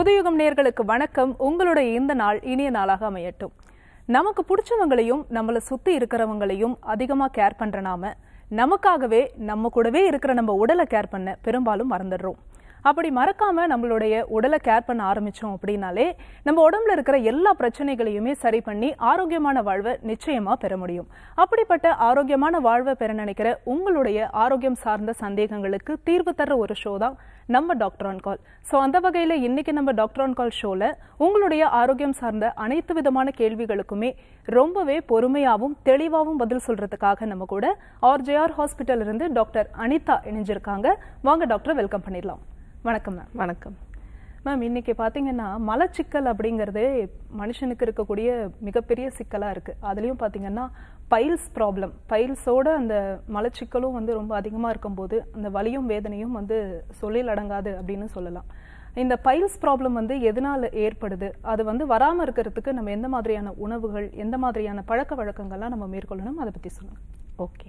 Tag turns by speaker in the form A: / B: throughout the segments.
A: புதுயுகம் நேர்களுக்கு வணக்கம் உங்களுடைய இந்த நாள் இனிய நாளாக அமையட்டும் நமக்கு பிடிச்சவங்களையும் நம்மளை சுத்தி இருக்கிறவங்களையும் அதிகமா கேர் பண்ற நாம நமக்காகவே நம்ம கூடவே இருக்கிற நம்ம உடலை கேர் பண்ண பெரும்பாலும் மறந்துடுறோம் அப்படி மறக்காம நம்மளுடைய உடலை கேர் பண்ண ஆரம்பிச்சோம் அப்படின்னாலே நம்ம உடம்புல இருக்கிற எல்லா பிரச்சனைகளையுமே சரி பண்ணி ஆரோக்கியமான வாழ்வை நிச்சயமா பெற முடியும் அப்படிப்பட்ட ஆரோக்கியமான வாழ்வை பெற நினைக்கிற உங்களுடைய ஆரோக்கியம் சார்ந்த சந்தேகங்களுக்கு தீர்வு தர ஒரு ஷோ தான் நம்ம டாக்டர் ஆன் கால் ஸோ அந்த வகையில் இன்னைக்கு நம்ம டாக்டர் ஆன் கால் ஷோவில் உங்களுடைய ஆரோக்கியம் சார்ந்த அனைத்து விதமான கேள்விகளுக்குமே ரொம்பவே பொறுமையாகவும் தெளிவாகவும் பதில் சொல்றதுக்காக நம்ம கூட ஆர்ஜேஆர் ஹாஸ்பிட்டல் இருந்து டாக்டர் அனிதா இணைஞ்சிருக்காங்க வாங்க டாக்டர் வெல்கம் பண்ணிடலாம் வணக்கம் மேம்
B: வணக்கம்
A: மேம் இன்னைக்கு பார்த்தீங்கன்னா மலச்சிக்கல் அப்படிங்கிறது மனுஷனுக்கு இருக்கக்கூடிய மிகப்பெரிய சிக்கலாக இருக்குது அதுலேயும் பார்த்தீங்கன்னா பைல்ஸ் ப்ராப்ளம் பைல்ஸோட அந்த மலச்சிக்கலும் வந்து ரொம்ப அதிகமாக இருக்கும்போது அந்த வலியும் வேதனையும் வந்து சொல்லில் அடங்காது அப்படின்னு சொல்லலாம் இந்த பைல்ஸ் ப்ராப்ளம் வந்து எதனால் ஏற்படுது அது வந்து வராமல் இருக்கிறதுக்கு நம்ம எந்த மாதிரியான உணவுகள் எந்த மாதிரியான பழக்க வழக்கங்கள்லாம் நம்ம மேற்கொள்ளணும் அதை பற்றி சொல்லுங்கள்
B: ஓகே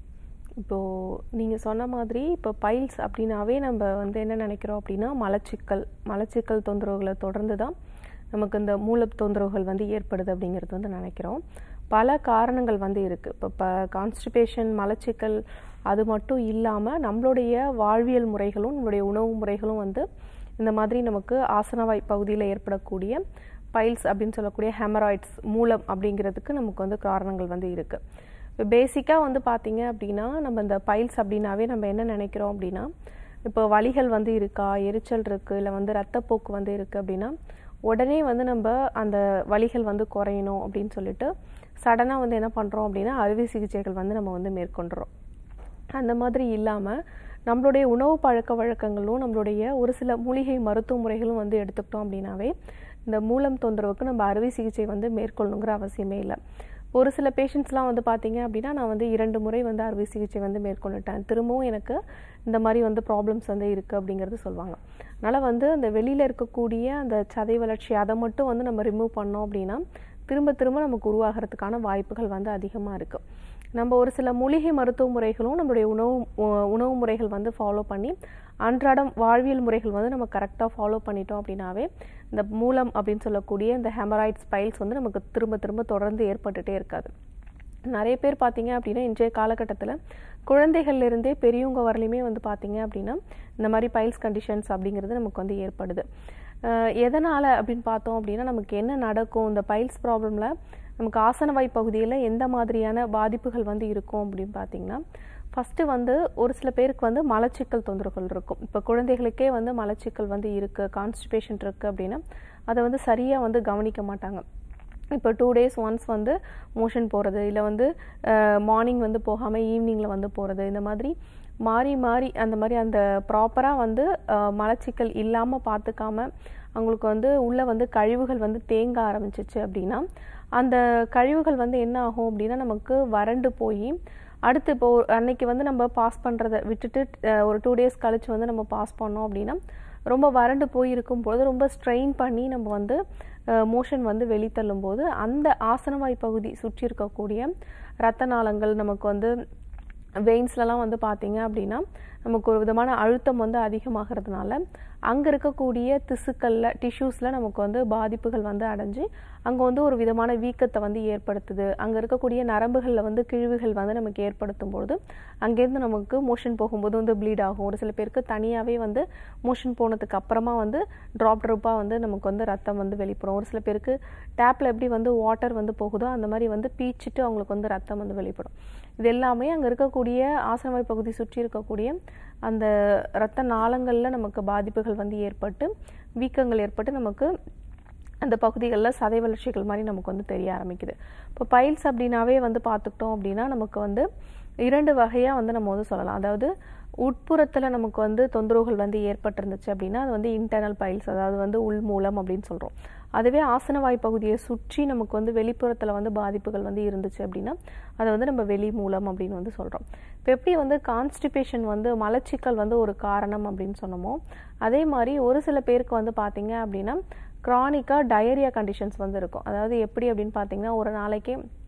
B: இப்போது நீங்கள் சொன்ன மாதிரி இப்போ பைல்ஸ் அப்படின்னாவே நம்ம வந்து என்ன நினைக்கிறோம் அப்படின்னா மலச்சிக்கல் மலச்சிக்கல் தொந்தரவுகளை தொடர்ந்து தான் நமக்கு இந்த மூல தொந்தரவுகள் வந்து ஏற்படுது அப்படிங்கிறது வந்து நினைக்கிறோம் பல காரணங்கள் வந்து இருக்குது இப்போ இப்போ கான்ஸ்டிபேஷன் மலச்சிக்கல் அது மட்டும் இல்லாமல் நம்மளுடைய வாழ்வியல் முறைகளும் நம்மளுடைய உணவு முறைகளும் வந்து இந்த மாதிரி நமக்கு ஆசனவாய் பகுதியில் ஏற்படக்கூடிய பைல்ஸ் அப்படின்னு சொல்லக்கூடிய ஹெமராய்ட்ஸ் மூலம் அப்படிங்கிறதுக்கு நமக்கு வந்து காரணங்கள் வந்து இருக்குது இப்போ பேசிக்காக வந்து பார்த்தீங்க அப்படின்னா நம்ம இந்த பைல்ஸ் அப்படின்னாவே நம்ம என்ன நினைக்கிறோம் அப்படின்னா இப்போ வலிகள் வந்து இருக்கா எரிச்சல் இருக்குது இல்லை வந்து ரத்தப்போக்கு வந்து இருக்குது அப்படின்னா உடனே வந்து நம்ம அந்த வலிகள் வந்து குறையணும் அப்படின்னு சொல்லிட்டு சடனாக வந்து என்ன பண்ணுறோம் அப்படின்னா அறுவை சிகிச்சைகள் வந்து நம்ம வந்து மேற்கொண்டுறோம் அந்த மாதிரி இல்லாமல் நம்மளுடைய உணவு பழக்க வழக்கங்களும் நம்மளுடைய ஒரு சில மூலிகை மருத்துவ முறைகளும் வந்து எடுத்துக்கிட்டோம் அப்படின்னாவே இந்த மூலம் தொந்தரவுக்கு நம்ம அறுவை சிகிச்சை வந்து மேற்கொள்ளணுங்கிற அவசியமே இல்லை ஒரு சில பேஷண்ட்ஸ்லாம் வந்து பார்த்தீங்க அப்படின்னா நான் வந்து இரண்டு முறை வந்து அறுவை சிகிச்சை வந்து மேற்கொண்டுட்டேன் திரும்பவும் எனக்கு இந்த மாதிரி வந்து ப்ராப்ளம்ஸ் வந்து இருக்குது அப்படிங்கிறது சொல்லுவாங்க அதனால் வந்து அந்த வெளியில் இருக்கக்கூடிய அந்த சதை வளர்ச்சி அதை மட்டும் வந்து நம்ம ரிமூவ் பண்ணோம் அப்படின்னா திரும்ப திரும்ப நமக்கு உருவாகிறதுக்கான வாய்ப்புகள் வந்து அதிகமாக இருக்குது நம்ம ஒரு சில மூலிகை மருத்துவ முறைகளும் நம்மளுடைய உணவு உணவு முறைகள் வந்து ஃபாலோ பண்ணி அன்றாடம் வாழ்வியல் முறைகள் வந்து நம்ம கரெக்டாக ஃபாலோ பண்ணிட்டோம் அப்படின்னாவே இந்த மூலம் அப்படின்னு சொல்லக்கூடிய இந்த ஹெமராய்ட்ஸ் பைல்ஸ் வந்து நமக்கு திரும்ப திரும்ப தொடர்ந்து ஏற்பட்டுகிட்டே இருக்காது நிறைய பேர் பார்த்தீங்க அப்படின்னா இன்றைய காலகட்டத்தில் குழந்தைகள்லேருந்தே பெரியவங்க வரலையுமே வந்து பார்த்தீங்க அப்படின்னா இந்த மாதிரி பைல்ஸ் கண்டிஷன்ஸ் அப்படிங்கிறது நமக்கு வந்து ஏற்படுது எதனால் அப்படின்னு பார்த்தோம் அப்படின்னா நமக்கு என்ன நடக்கும் இந்த பைல்ஸ் ப்ராப்ளமில் நமக்கு ஆசனவாய் பகுதியில் எந்த மாதிரியான பாதிப்புகள் வந்து இருக்கும் அப்படின்னு பார்த்தீங்கன்னா ஃபஸ்ட்டு வந்து ஒரு சில பேருக்கு வந்து மலச்சிக்கல் தொந்தரவுகள் இருக்கும் இப்போ குழந்தைகளுக்கே வந்து மலச்சிக்கல் வந்து இருக்குது கான்ஸ்டிபேஷன் இருக்குது அப்படின்னா அதை வந்து சரியாக வந்து கவனிக்க மாட்டாங்க இப்போ டூ டேஸ் ஒன்ஸ் வந்து மோஷன் போகிறது இல்லை வந்து மார்னிங் வந்து போகாமல் ஈவினிங்கில் வந்து போகிறது இந்த மாதிரி மாறி மாறி அந்த மாதிரி அந்த ப்ராப்பராக வந்து மலச்சிக்கல் இல்லாமல் பார்த்துக்காம அவங்களுக்கு வந்து உள்ளே வந்து கழிவுகள் வந்து தேங்க ஆரம்பிச்சிச்சு அப்படின்னா அந்த கழிவுகள் வந்து என்ன ஆகும் அப்படின்னா நமக்கு வறண்டு போய் அடுத்து இப்போ அன்னைக்கு வந்து நம்ம பாஸ் பண்ணுறதை விட்டுட்டு ஒரு டூ டேஸ் கழிச்சு வந்து நம்ம பாஸ் பண்ணோம் அப்படின்னா ரொம்ப வறண்டு போய் இருக்கும்போது ரொம்ப ஸ்ட்ரெயின் பண்ணி நம்ம வந்து மோஷன் வந்து வெளித்தள்ளும் போது அந்த ஆசனவாய் பகுதி சுற்றி இருக்கக்கூடிய ரத்த நாளங்கள் நமக்கு வந்து வெயின்ஸ்லலாம் வந்து பார்த்தீங்க அப்படின்னா நமக்கு ஒரு விதமான அழுத்தம் வந்து அதிகமாகிறதுனால அங்கே இருக்கக்கூடிய திசுக்களில் டிஷ்யூஸில் நமக்கு வந்து பாதிப்புகள் வந்து அடைஞ்சு அங்கே வந்து ஒரு விதமான வீக்கத்தை வந்து ஏற்படுத்துது அங்கே இருக்கக்கூடிய நரம்புகளில் வந்து கிழிவுகள் வந்து நமக்கு ஏற்படுத்தும் பொழுது அங்கேருந்து நமக்கு மோஷன் போகும்போது வந்து ப்ளீட் ஆகும் ஒரு சில பேருக்கு தனியாகவே வந்து மோஷன் போனதுக்கு அப்புறமா வந்து ட்ராப் ட்ராப்பாக வந்து நமக்கு வந்து ரத்தம் வந்து வெளிப்படும் ஒரு சில பேருக்கு டேப்பில் எப்படி வந்து வாட்டர் வந்து போகுதோ அந்த மாதிரி வந்து பீச்சிட்டு அவங்களுக்கு வந்து ரத்தம் வந்து வெளிப்படும் இது எல்லாமே அங்கே இருக்கக்கூடிய ஆசனவாய் பகுதி சுற்றி இருக்கக்கூடிய அந்த இரத்த நாளங்களில் நமக்கு பாதிப்புகள் வந்து ஏற்பட்டு வீக்கங்கள் ஏற்பட்டு நமக்கு அந்த பகுதிகளில் சதை வளர்ச்சிகள் மாதிரி நமக்கு வந்து தெரிய ஆரம்பிக்குது இப்போ பைல்ஸ் அப்படின்னாவே வந்து பார்த்துக்கிட்டோம் அப்படின்னா நமக்கு வந்து இரண்டு வகையாக வந்து நம்ம வந்து சொல்லலாம் அதாவது உட்புறத்தில் நமக்கு வந்து தொந்தரவுகள் வந்து ஏற்பட்டிருந்துச்சு அப்படின்னா அது வந்து இன்டர்னல் பைல்ஸ் அதாவது வந்து உள் மூலம் அப்படின்னு சொல்கிறோம் அதுவே ஆசனவாய் பகுதியை சுற்றி நமக்கு வந்து வெளிப்புறத்தில் வந்து பாதிப்புகள் வந்து இருந்துச்சு அப்படின்னா அதை வந்து நம்ம வெளி மூலம் அப்படின்னு வந்து சொல்கிறோம் இப்போ எப்படி வந்து கான்ஸ்டிபேஷன் வந்து மலச்சிக்கல் வந்து ஒரு காரணம் அப்படின்னு சொன்னோமோ அதே மாதிரி ஒரு சில பேருக்கு வந்து பார்த்தீங்க அப்படின்னா க்ரானிக்காக டயரியா கண்டிஷன்ஸ் வந்து இருக்கும் அதாவது எப்படி அப்படின்னு பார்த்தீங்கன்னா ஒரு நாளைக்கு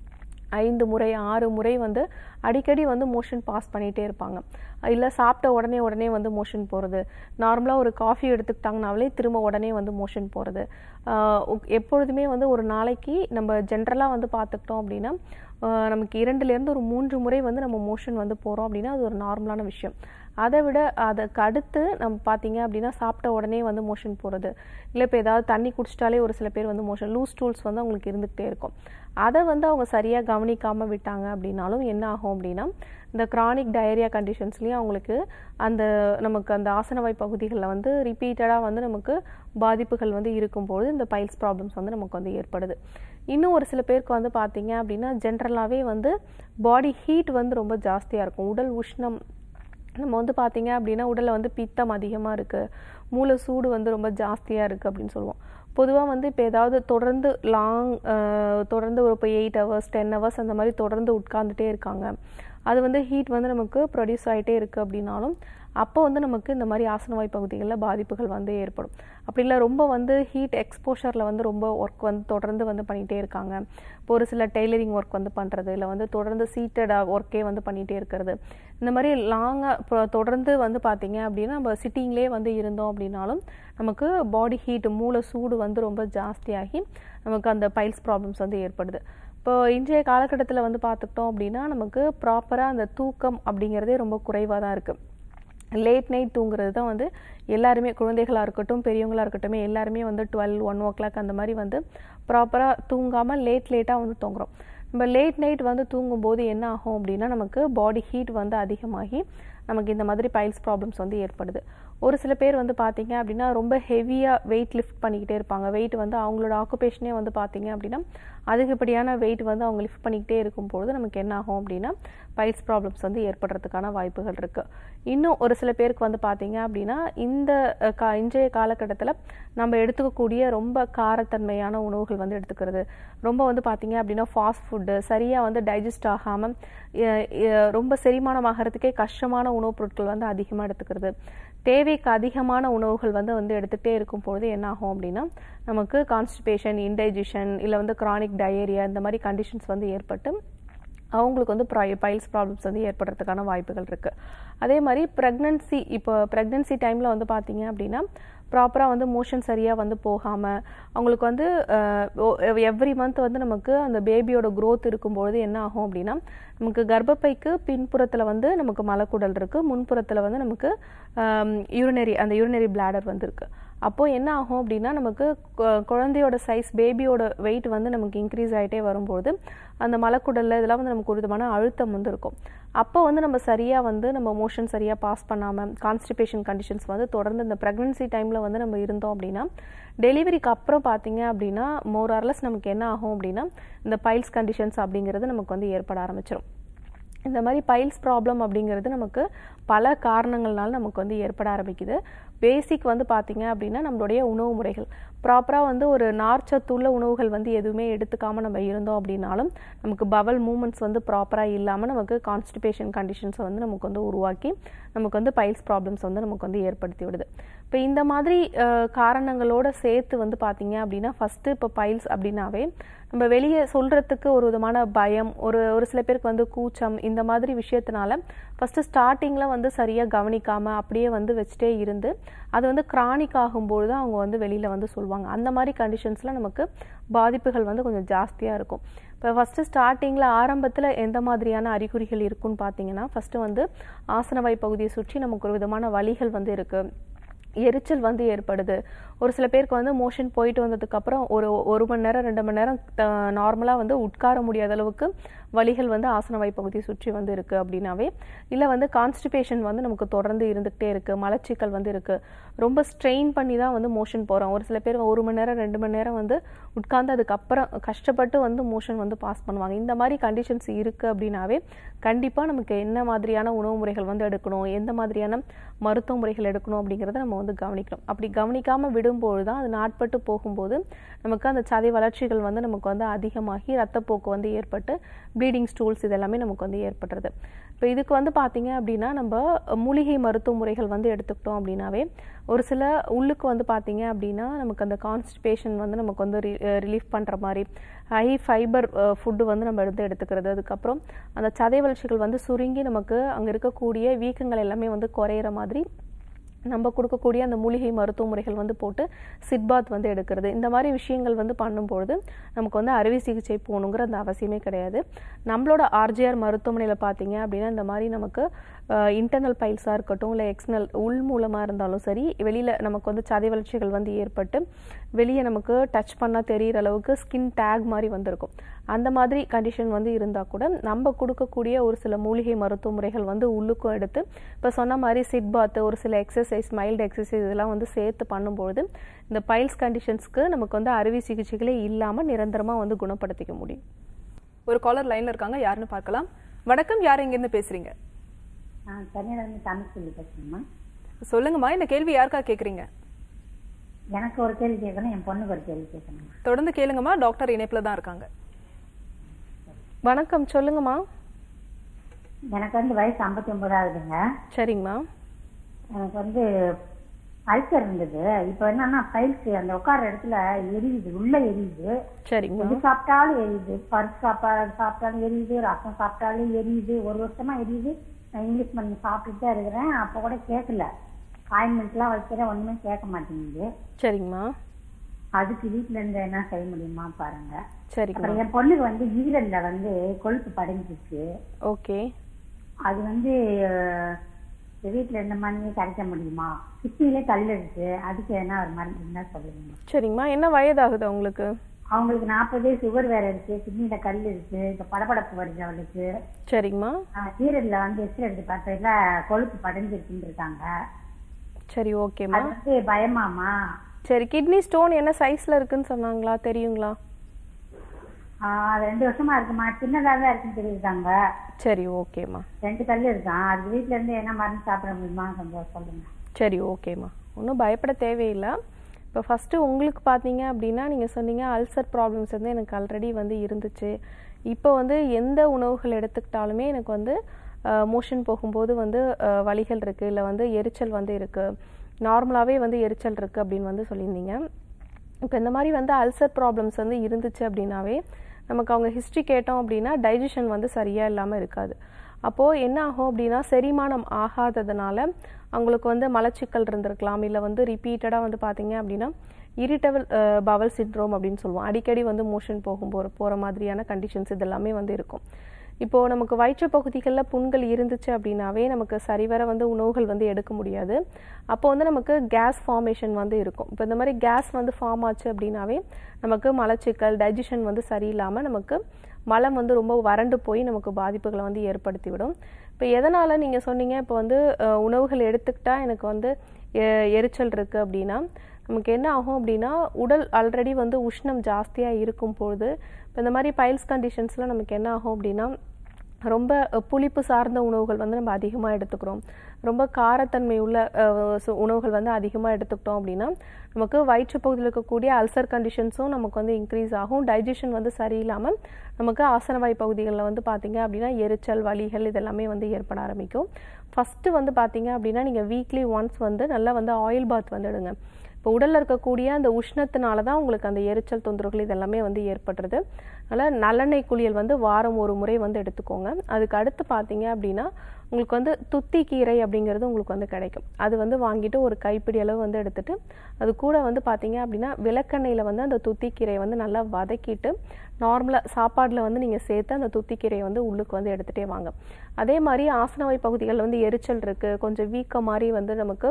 B: ஐந்து முறை ஆறு முறை வந்து அடிக்கடி வந்து மோஷன் பாஸ் பண்ணிகிட்டே இருப்பாங்க இல்லை சாப்பிட்ட உடனே உடனே வந்து மோஷன் போகிறது நார்மலாக ஒரு காஃபி எடுத்துக்கிட்டாங்கனாலே திரும்ப உடனே வந்து மோஷன் போகிறது எப்பொழுதுமே வந்து ஒரு நாளைக்கு நம்ம ஜென்ரலாக வந்து பார்த்துக்கிட்டோம் அப்படின்னா ஆஹ் நமக்கு இரண்டுலேருந்து ஒரு மூன்று முறை வந்து நம்ம மோஷன் வந்து போகிறோம் அப்படின்னா அது ஒரு நார்மலான விஷயம் அதை விட அதுக்கு அடுத்து நம்ம பார்த்தீங்க அப்படின்னா சாப்பிட்ட உடனே வந்து மோஷன் போகிறது இல்லை இப்போ ஏதாவது தண்ணி குடிச்சிட்டாலே ஒரு சில பேர் வந்து மோஷன் லூஸ் டூல்ஸ் வந்து அவங்களுக்கு இருந்துகிட்டே இருக்கும் அதை வந்து அவங்க சரியாக கவனிக்காமல் விட்டாங்க அப்படின்னாலும் என்ன ஆகும் அப்படின்னா இந்த கிரானிக் டயரியா கண்டிஷன்ஸ்லேயும் அவங்களுக்கு அந்த நமக்கு அந்த ஆசனவாய் பகுதிகளில் வந்து ரிப்பீட்டடாக வந்து நமக்கு பாதிப்புகள் வந்து இருக்கும்போது இந்த பைல்ஸ் ப்ராப்ளம்ஸ் வந்து நமக்கு வந்து ஏற்படுது இன்னும் ஒரு சில பேருக்கு வந்து பார்த்தீங்க அப்படின்னா ஜென்ரலாகவே வந்து பாடி ஹீட் வந்து ரொம்ப ஜாஸ்தியாக இருக்கும் உடல் உஷ்ணம் நம்ம வந்து பார்த்தீங்க அப்படின்னா உடலில் வந்து பித்தம் அதிகமாக இருக்குது மூளை சூடு வந்து ரொம்ப ஜாஸ்தியாக இருக்குது அப்படின்னு சொல்லுவோம் பொதுவாக வந்து இப்போ ஏதாவது தொடர்ந்து லாங் தொடர்ந்து ஒரு இப்போ எயிட் ஹவர்ஸ் டென் ஹவர்ஸ் அந்த மாதிரி தொடர்ந்து உட்கார்ந்துட்டே இருக்காங்க அது வந்து ஹீட் வந்து நமக்கு ப்ரொடியூஸ் ஆகிட்டே இருக்குது அப்படின்னாலும் அப்போ வந்து நமக்கு இந்த மாதிரி ஆசனவாய் பகுதிகளில் பாதிப்புகள் வந்து ஏற்படும் அப்படி இல்லை ரொம்ப வந்து ஹீட் எக்ஸ்போஷரில் வந்து ரொம்ப ஒர்க் வந்து தொடர்ந்து வந்து பண்ணிகிட்டே இருக்காங்க இப்போ ஒரு சில டெய்லரிங் ஒர்க் வந்து பண்ணுறது இல்லை வந்து தொடர்ந்து சீட்டடாக ஒர்க்கே வந்து பண்ணிகிட்டே இருக்கிறது இந்த மாதிரி லாங்காக தொடர்ந்து வந்து பார்த்தீங்க அப்படின்னா நம்ம சிட்டிங்லேயே வந்து இருந்தோம் அப்படின்னாலும் நமக்கு பாடி ஹீட் மூளை சூடு வந்து ரொம்ப ஜாஸ்தியாகி நமக்கு அந்த பைல்ஸ் ப்ராப்ளம்ஸ் வந்து ஏற்படுது இப்போ இன்றைய காலகட்டத்தில் வந்து பார்த்துக்கிட்டோம் அப்படின்னா நமக்கு ப்ராப்பராக அந்த தூக்கம் அப்படிங்கிறதே ரொம்ப குறைவாக தான் இருக்குது லேட் நைட் தூங்குறது தான் வந்து எல்லாருமே குழந்தைகளாக இருக்கட்டும் பெரியவங்களாக இருக்கட்டும் எல்லாருமே வந்து டுவெல் ஒன் ஓ கிளாக் அந்த மாதிரி வந்து ப்ராப்பராக தூங்காமல் லேட் லேட்டாக வந்து தூங்குறோம் நம்ம லேட் நைட் வந்து தூங்கும்போது என்ன ஆகும் அப்படின்னா நமக்கு பாடி ஹீட் வந்து அதிகமாகி நமக்கு இந்த மாதிரி பைல்ஸ் ப்ராப்ளம்ஸ் வந்து ஏற்படுது ஒரு சில பேர் வந்து பார்த்தீங்க அப்படின்னா ரொம்ப ஹெவியாக வெயிட் லிஃப்ட் பண்ணிக்கிட்டே இருப்பாங்க வெயிட் வந்து அவங்களோட ஆக்குபேஷனே வந்து பார்த்தீங்க அப்படின்னா அதிகப்படியான வெயிட் வந்து அவங்க லிஃப்ட் பண்ணிக்கிட்டே இருக்கும்பொழுது நமக்கு என்ன ஆகும் அப்படின்னா பைல்ஸ் ப்ராப்ளம்ஸ் வந்து ஏற்படுறதுக்கான வாய்ப்புகள் இருக்குது இன்னும் ஒரு சில பேருக்கு வந்து பார்த்தீங்க அப்படின்னா இந்த அஹ், கா இன்றைய காலகட்டத்தில் நம்ம எடுத்துக்கக்கூடிய ரொம்ப காரத்தன்மையான உணவுகள் வந்து எடுத்துக்கிறது ரொம்ப வந்து பார்த்தீங்க அப்படின்னா ஃபாஸ்ட் ஃபுட்டு சரியாக வந்து டைஜஸ்ட் ஆகாமல் ரொம்ப செரிமானமாகறதுக்கே கஷ்டமான உணவுப் பொருட்கள் வந்து அதிகமாக எடுத்துக்கிறது தேவைக்கு அதிகமான உணவுகள் வந்து வந்து எடுத்துகிட்டே இருக்கும் பொழுது என்ன ஆகும் அப்படின்னா நமக்கு கான்ஸ்டிபேஷன் இன்டைஜஷன் இல்லை வந்து கிரானிக் டயேரியா இந்த மாதிரி கண்டிஷன்ஸ் வந்து ஏற்பட்டு அவங்களுக்கு வந்து பைல்ஸ் ப்ராப்ளம்ஸ் வந்து ஏற்படுறதுக்கான வாய்ப்புகள் இருக்குது அதே மாதிரி ப்ரெக்னன்சி இப்போ ப்ரெக்னன்சி டைமில் வந்து பார்த்தீங்க அப்படின்னா ப்ராப்பராக வந்து மோஷன் சரியாக வந்து போகாமல் அவங்களுக்கு வந்து எவ்ரி மந்த் வந்து நமக்கு அந்த பேபியோட growth இருக்கும்பொழுது என்ன ஆகும் அப்படின்னா நமக்கு கர்ப்பப்பைக்கு பின்புறத்தில் வந்து நமக்கு மலக்குடல் இருக்குது முன்புறத்தில் வந்து நமக்கு யூரினரி அந்த யூரினரி பிளாடர் வந்து இருக்கு அப்போது என்ன ஆகும் அப்படின்னா நமக்கு கு- குழந்தையோட சைஸ் பேபியோட வெயிட் வந்து நமக்கு இன்க்ரீஸ் ஆகிட்டே வரும்போது அந்த மலக்குடலில் இதெல்லாம் வந்து நமக்கு ஒரு விதமான அழுத்தம் வந்து இருக்கும் அப்போ வந்து நம்ம சரியாக வந்து நம்ம மோஷன் சரியாக பாஸ் பண்ணாமல் கான்ஸ்டிபேஷன் கண்டிஷன்ஸ் வந்து தொடர்ந்து இந்த ப்ரெக்னன்சி டைமில் வந்து நம்ம இருந்தோம் அப்படின்னா டெலிவரிக்கு அப்புறம் பார்த்தீங்க அப்படின்னா மோர் ஆர்லெஸ் நமக்கு என்ன ஆகும் அப்படின்னா இந்த பைல்ஸ் கண்டிஷன்ஸ் அப்படிங்கிறது நமக்கு வந்து ஏற்பட ஆரம்பிச்சிடும் இந்த மாதிரி பைல்ஸ் ப்ராப்ளம் அப்படிங்கிறது நமக்கு பல காரணங்கள்னால நமக்கு வந்து ஏற்பட ஆரம்பிக்குது பேசிக் வந்து பார்த்தீங்க அப்படின்னா நம்மளுடைய உணவு முறைகள் ப்ராப்பராக வந்து ஒரு நார்ச்சத்துள்ள உணவுகள் வந்து எதுவுமே எடுத்துக்காமல் நம்ம இருந்தோம் அப்படின்னாலும் நமக்கு பவல் மூமெண்ட்ஸ் வந்து ப்ராப்பராக இல்லாமல் நமக்கு கான்ஸ்டிபேஷன் கண்டிஷன்ஸை வந்து நமக்கு வந்து உருவாக்கி நமக்கு வந்து பைல்ஸ் ப்ராப்ளம்ஸ் வந்து நமக்கு வந்து ஏற்படுத்தி விடுது இப்போ இந்த மாதிரி அஹ், காரணங்களோட சேர்த்து வந்து பார்த்தீங்க அப்படின்னா ஃபஸ்ட்டு இப்போ பைல்ஸ் அப்படின்னாவே நம்ம வெளியே சொல்கிறதுக்கு ஒரு விதமான பயம் ஒரு ஒரு சில பேருக்கு வந்து கூச்சம் இந்த மாதிரி விஷயத்தினால ஃபஸ்ட்டு ஸ்டார்டிங்கில் வந்து சரியாக கவனிக்காமல் அப்படியே வந்து வச்சுட்டே இருந்து அது வந்து கிரானிக் ஆகும்போது தான் அவங்க வந்து வெளியில் வந்து சொல்லுவாங்க அந்த மாதிரி கண்டிஷன்ஸில் நமக்கு பாதிப்புகள் வந்து கொஞ்சம் ஜாஸ்தியாக இருக்கும் இப்போ ஃபஸ்ட்டு ஸ்டார்டிங்கில் ஆரம்பத்தில் எந்த மாதிரியான அறிகுறிகள் இருக்குன்னு பார்த்தீங்கன்னா ஃபஸ்ட்டு வந்து ஆசனவாய் பகுதியை சுற்றி நமக்கு ஒரு விதமான வலிகள் வந்து இருக்குது எரிச்சல் வந்து ஏற்படுது ஒரு சில பேருக்கு வந்து மோஷன் போயிட்டு வந்ததுக்கப்புறம் ஒரு ஒரு மணி நேரம் ரெண்டு மணி நேரம் நார்மலாக வந்து உட்கார முடியாத அளவுக்கு வலிகள் வந்து ஆசனவாய் பகுதியை சுற்றி வந்து இருக்குது அப்படின்னாவே இல்லை வந்து கான்ஸ்டிபேஷன் வந்து நமக்கு தொடர்ந்து இருந்துகிட்டே இருக்குது மலச்சிக்கல் வந்து இருக்குது ரொம்ப ஸ்ட்ரெயின் பண்ணி தான் வந்து மோஷன் போகிறோம் ஒரு சில பேர் ஒரு மணி நேரம் ரெண்டு மணி நேரம் வந்து உட்கார்ந்து அதுக்கப்புறம் கஷ்டப்பட்டு வந்து மோஷன் வந்து பாஸ் பண்ணுவாங்க இந்த மாதிரி கண்டிஷன்ஸ் இருக்குது அப்படின்னாவே கண்டிப்பாக நமக்கு என்ன மாதிரியான உணவு முறைகள் வந்து எடுக்கணும் எந்த மாதிரியான மருத்துவ முறைகள் எடுக்கணும் அப்படிங்கிறத நம்ம வந்து கவனிக்கணும் அப்படி கவனிக்காமல் விடும் விடும்போது தான் அது நாட்பட்டு போகும்போது நமக்கு அந்த சதை வளர்ச்சிகள் வந்து நமக்கு வந்து அதிகமாகி ரத்தப்போக்கு வந்து ஏற்பட்டு ப்ளீடிங் ஸ்டூல்ஸ் இதெல்லாமே நமக்கு வந்து ஏற்படுறது இப்போ இதுக்கு வந்து பார்த்தீங்க அப்படின்னா நம்ம மூலிகை மருத்துவ முறைகள் வந்து எடுத்துக்கிட்டோம் அப்படின்னாவே ஒரு சில உள்ளுக்கு வந்து பார்த்தீங்க அப்படின்னா நமக்கு அந்த கான்ஸ்டிபேஷன் வந்து நமக்கு வந்து ரிலீஃப் பண்ணுற மாதிரி ஹை ஃபைபர் ஃபுட்டு வந்து நம்ம எடுத்து எடுத்துக்கிறது அதுக்கப்புறம் அந்த சதை வளர்ச்சிகள் வந்து சுருங்கி நமக்கு அங்கே இருக்கக்கூடிய வீக்கங்கள் எல்லாமே வந்து குறையிற மாதிரி நம்ம கொடுக்கக்கூடிய அந்த மூலிகை மருத்துவ முறைகள் வந்து போட்டு சிட்பாத் வந்து எடுக்கிறது இந்த மாதிரி விஷயங்கள் வந்து பண்ணும்பொழுது நமக்கு வந்து அறுவை சிகிச்சை போகணுங்கிற அந்த அவசியமே கிடையாது நம்மளோட ஆர்ஜிஆர் மருத்துவமனையில் பார்த்தீங்க அப்படின்னா இந்த மாதிரி நமக்கு இன்டர்னல் பைல்ஸாக இருக்கட்டும் இல்லை எக்ஸ்டர்னல் உள் மூலமாக இருந்தாலும் சரி வெளியில் நமக்கு வந்து சதை வளர்ச்சிகள் வந்து ஏற்பட்டு வெளியே நமக்கு டச் பண்ணால் தெரிகிற அளவுக்கு ஸ்கின் டேக் மாதிரி வந்திருக்கும் அந்த மாதிரி கண்டிஷன் வந்து இருந்தால் கூட நம்ம கொடுக்கக்கூடிய ஒரு சில மூலிகை மருத்துவ முறைகள் வந்து உள்ளுக்கும் எடுத்து இப்போ சொன்ன மாதிரி சிட் பாத்து ஒரு சில எக்ஸசைஸ் மைல்டு எக்ஸசைஸ் இதெல்லாம் வந்து சேர்த்து பண்ணும்பொழுது இந்த பைல்ஸ் கண்டிஷன்ஸ்க்கு நமக்கு வந்து அறுவை சிகிச்சைகளே இல்லாமல் நிரந்தரமாக வந்து குணப்படுத்திக்க முடியும்
A: ஒரு காலர் லைன்ல இருக்காங்க யாருன்னு பார்க்கலாம் வணக்கம் யார் இருந்து பேசுறீங்க
C: ஆ சென்னையிலேருந்து தமிழ் சொல்லி பேசுங்கம்மா
A: சொல்லுங்கம்மா இந்த கேள்வி யாருக்கா கேக்குறீங்க
C: எனக்கு ஒரு கேள்வி கேட்கணும் என் பொண்ணுக்கு ஒரு கேள்வி கேட்கணும்மா
A: தொடர்ந்து கேளுங்கம்மா டாக்டர் இணைப்புல தான் இருக்காங்க
B: வணக்கம் சொல்லுங்கம்மா
C: எனக்கு வந்து வயசு ஐம்பத்தி ஒன்பதாவதுங்க
B: சரிங்கம்மா
C: எனக்கு வந்து அல்சர் இருந்தது இப்போ என்னன்னா பைல்ஸ் அந்த உட்கார இடத்துல எரியுது உள்ள எரியுது
B: சரிங்கம்மா
C: எது சாப்பிட்டாலும் எரியுது பருப்பு சாப்பாடு சாப்பிட்டாலும் எரியுது ரசம் சாப்பிட்டாலும் எரியுது ஒரு வருஷமா எரியுது நான் இங்கிலீஷ் மருந்து சாப்பிட்டுட்டு தான் இருக்கிறேன் அப்போ கூட கேட்கல ஆயின்மெண்ட்லாம் வைக்கிறேன் ஒண்ணுமே கேட்க மாட்டேங்குது
B: சரிங்கம்மா
C: அதுக்கு வீட்ல இருந்து என்ன செய்ய முடியுமா பாருங்க
B: சரிங்கம்மா
C: அப்புறம் என் பொண்ணுக்கு வந்து ஈரல்ல வந்து கொழுப்பு படைஞ்சிருக்கு
B: ஓகே
C: அது வந்து அஹ், வீட்டுல இருந்த மண்ணே கரைக்க முடியுமா கிட்னிலே கல் இருக்கு அதுக்கு என்ன ஒரு மருந்து இருந்தா சொல்லுங்க
B: சரிங்கம்மா என்ன வயதாகுது உங்களுக்கு
C: அவங்களுக்கு நாற்பது சுகர் வேற இருக்கு கிட்னில கல் இருக்கு இப்ப படபடப்பு வருது அவளுக்கு
B: சரிங்கம்மா
C: அஹ், ஈரல்ல வந்து எக்ஸ்ரே எடுத்து பார்த்ததுல கொழுப்பு படைஞ்சிருக்குன்னு இருக்காங்க
B: சரி ஓகேம்மா
C: அது வந்து பயமாமா
B: சரி கிட்னி ஸ்டோன் என்ன சைஸ்ல இருக்குன்னு சொன்னாங்களா தெரியுங்களா
C: ஆஹ், அது ரெண்டு வருஷமா இருக்குமா சின்னதா தான் இருக்குன்னு தெரியுதாங்க
B: சரி ஓகேம்மா
C: ரெண்டு கல் இருக்கான் அது வீட்ல இருந்து என்ன மருந்து சாப்பிட முடியுமா கொஞ்சம் சொல்லுங்க
B: சரி ஓகேம்மா ஒன்றும் பயப்பட தேவையில்லை இப்போ ஃபஸ்ட்டு உங்களுக்கு பார்த்தீங்க அப்படின்னா நீங்கள் சொன்னீங்க அல்சர் ப்ராப்ளம்ஸ் வந்து எனக்கு ஆல்ரெடி வந்து இருந்துச்சு இப்போ வந்து எந்த உணவுகள் எடுத்துக்கிட்டாலுமே எனக்கு வந்து மோஷன் போகும்போது வந்து அஹ், வலிகள் இருக்குது இல்லை வந்து எரிச்சல் வந்து இருக்குது நார்மலாகவே வந்து எரிச்சல் இருக்குது அப்படின்னு வந்து சொல்லியிருந்தீங்க இப்போ இந்த மாதிரி வந்து அல்சர் ப்ராப்ளம்ஸ் வந்து இருந்துச்சு அப்படின்னாவே நமக்கு அவங்க ஹிஸ்ட்ரி கேட்டோம் அப்படின்னா டைஜஷன் வந்து சரியாக இல்லாமல் இருக்காது அப்போது என்ன ஆகும் அப்படின்னா செரிமானம் ஆகாததுனால அவங்களுக்கு வந்து மலச்சிக்கல் இருந்திருக்கலாம் இல்லை வந்து ரிப்பீட்டடாக வந்து பார்த்தீங்க அப்படின்னா இரிட்டபிள் பவல் சிண்ட்ரோம் அப்படின்னு சொல்லுவோம் அடிக்கடி வந்து மோஷன் போகும்போது போகிற மாதிரியான கண்டிஷன்ஸ் இதெல்லாமே வந்து இருக்கும் இப்போது நமக்கு வயிற்று பகுதிகளில் புண்கள் இருந்துச்சு அப்படின்னாவே நமக்கு சரிவர வந்து உணவுகள் வந்து எடுக்க முடியாது அப்போ வந்து நமக்கு கேஸ் ஃபார்மேஷன் வந்து இருக்கும் இப்போ இந்த மாதிரி கேஸ் வந்து ஃபார்ம் ஆச்சு அப்படின்னாவே நமக்கு மலச்சிக்கல் டைஜஷன் வந்து சரியில்லாமல் நமக்கு மலம் வந்து ரொம்ப வறண்டு போய் நமக்கு பாதிப்புகளை வந்து ஏற்படுத்தி விடும் இப்போ எதனால் நீங்கள் சொன்னீங்க இப்போ வந்து அஹ், உணவுகள் எடுத்துக்கிட்டா எனக்கு வந்து எ- எரிச்சல் இருக்குது அப்படின்னா நமக்கு என்ன ஆகும் அப்படின்னா உடல் ஆல்ரெடி வந்து உஷ்ணம் ஜாஸ்தியாக இருக்கும் பொழுது இப்போ இந்த மாதிரி பைல்ஸ் கண்டிஷன்ஸில் நமக்கு என்ன ஆகும் அப்படின்னா ரொம்ப அஹ், புளிப்பு சார்ந்த உணவுகள் வந்து நம்ம அதிகமாக எடுத்துக்கிறோம் ரொம்ப காரத்தன்மை உள்ள அஹ், சு- உணவுகள் வந்து அதிகமாக எடுத்துக்கிட்டோம் அப்படின்னா நமக்கு வயிற்று பகுதியில் இருக்கக்கூடிய அல்சர் கண்டிஷன்ஸும் நமக்கு வந்து இன்க்ரீஸ் ஆகும் டைஜஷன் வந்து சரியில்லாமல் நமக்கு ஆசனவாய் பகுதிகளில் வந்து பார்த்தீங்க அப்படின்னா எரிச்சல் வலிகள் இதெல்லாமே வந்து ஏற்பட ஆரம்பிக்கும் ஃபஸ்ட்டு வந்து பார்த்தீங்க அப்படின்னா நீங்கள் வீக்லி ஒன்ஸ் வந்து நல்லா வந்து ஆயில் பாத் வந்து எடுங்க இப்போ உடலில் இருக்கக்கூடிய அந்த உஷ்ணத்தினால தான் உங்களுக்கு அந்த எரிச்சல் தொந்தரவுகள் இதெல்லாமே வந்து ஏற்படுறது அதனால் நல்லெண்ணெய் குளியல் வந்து வாரம் ஒரு முறை வந்து எடுத்துக்கோங்க அதுக்கு அடுத்து பார்த்தீங்க அப்படின்னா உங்களுக்கு வந்து துத்தி கீரை அப்படிங்கிறது உங்களுக்கு வந்து கிடைக்கும் அது வந்து வாங்கிட்டு ஒரு கைப்பிடி அளவு வந்து எடுத்துட்டு அது கூட வந்து பார்த்தீங்க அப்படின்னா விளக்கெண்ணெயில் வந்து அந்த துத்தி கீரையை வந்து நல்லா வதக்கிட்டு நார்மலாக சாப்பாடில் வந்து நீங்கள் சேர்த்து அந்த துத்தி கீரையை வந்து உள்ளுக்கு வந்து எடுத்துகிட்டே வாங்க அதே மாதிரி ஆசனவாய் பகுதிகளில் வந்து எரிச்சல் இருக்குது கொஞ்சம் வீக்கம் மாதிரி வந்து நமக்கு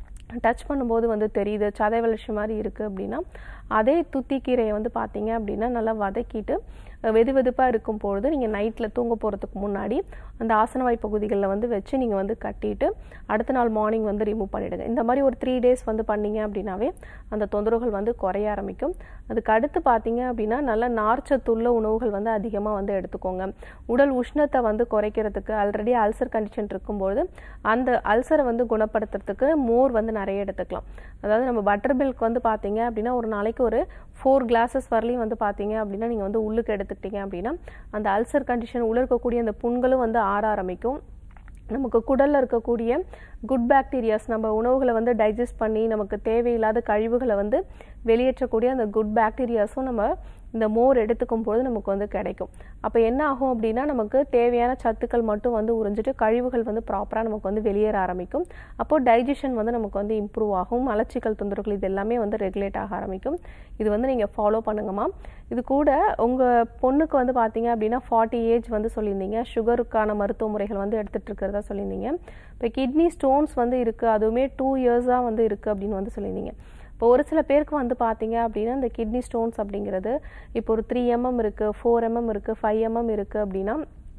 B: டச் பண்ணும்போது வந்து தெரியுது சதை வளர்ச்சி மாதிரி இருக்குது அப்படின்னா அதே துத்திக்கீரையை வந்து பார்த்தீங்க அப்படின்னா நல்லா வதக்கிட்டு வெது வெதுப்பாக இருக்கும் பொழுது நீங்கள் நைட்டில் தூங்க போகிறதுக்கு முன்னாடி அந்த ஆசனவாய் பகுதிகளில் வந்து வச்சு நீங்கள் வந்து கட்டிட்டு அடுத்த நாள் மார்னிங் வந்து ரிமூவ் பண்ணிவிடுங்க இந்த மாதிரி ஒரு த்ரீ டேஸ் வந்து பண்ணீங்க அப்படின்னாவே அந்த தொந்தரவுகள் வந்து குறைய ஆரம்பிக்கும் அதுக்கு அடுத்து பார்த்தீங்க அப்படின்னா நல்ல நார்ச்சத்துள்ள உணவுகள் வந்து அதிகமாக வந்து எடுத்துக்கோங்க உடல் உஷ்ணத்தை வந்து குறைக்கிறதுக்கு ஆல்ரெடி அல்சர் கண்டிஷன் இருக்கும்போது அந்த அல்சரை வந்து குணப்படுத்துறதுக்கு மோர் வந்து நிறைய எடுத்துக்கலாம் அதாவது நம்ம பட்டர் மில்க் வந்து பார்த்தீங்க அப்படின்னா ஒரு நாளைக்கு ஒரு ஃபோர் கிளாஸஸ் வரலையும் வந்து பார்த்தீங்க அப்படின்னா நீங்கள் வந்து உள்ளுக்கு எடுத்துக்கிட்டீங்க அப்படின்னா அந்த அல்சர் கண்டிஷன் உள்ள இருக்கக்கூடிய அந்த புண்களும் வந்து ஆற ஆரம்பிக்கும் நமக்கு குடல்ல இருக்கக்கூடிய குட் பாக்டீரியாஸ் நம்ம உணவுகளை வந்து டைஜஸ்ட் பண்ணி நமக்கு தேவையில்லாத கழிவுகளை வந்து வெளியேற்றக்கூடிய அந்த குட் பாக்டீரியாஸும் நம்ம இந்த மோர் எடுத்துக்கும் பொழுது நமக்கு வந்து கிடைக்கும் அப்போ என்ன ஆகும் அப்படின்னா நமக்கு தேவையான சத்துக்கள் மட்டும் வந்து உறிஞ்சிட்டு கழிவுகள் வந்து ப்ராப்பராக நமக்கு வந்து வெளியேற ஆரம்பிக்கும் அப்போ டைஜஷன் வந்து நமக்கு வந்து இம்ப்ரூவ் ஆகும் மலச்சிக்கல் தொந்தரவுகள் இது எல்லாமே வந்து ரெகுலேட் ஆக ஆரம்பிக்கும் இது வந்து நீங்கள் ஃபாலோ பண்ணுங்கம்மா இது கூட உங்கள் பொண்ணுக்கு வந்து பார்த்தீங்க அப்படின்னா ஃபார்ட்டி ஏஜ் வந்து சொல்லியிருந்தீங்க சுகருக்கான மருத்துவ முறைகள் வந்து எடுத்துகிட்டு இருக்கிறதா சொல்லியிருந்தீங்க இப்போ கிட்னி ஸ்டோன்ஸ் வந்து இருக்குது அதுவுமே டூ இயர்ஸாக வந்து இருக்குது அப்படின்னு வந்து சொல்லியிருந்தீங்க இப்போ ஒரு சில பேருக்கு வந்து பார்த்தீங்க அப்படின்னா இந்த கிட்னி ஸ்டோன்ஸ் அப்படிங்கிறது இப்போ ஒரு த்ரீ எம்எம் இருக்குது ஃபோர் எம்எம் இருக்குது ஃபைவ் எம்எம் இருக்குது அப்படின்னா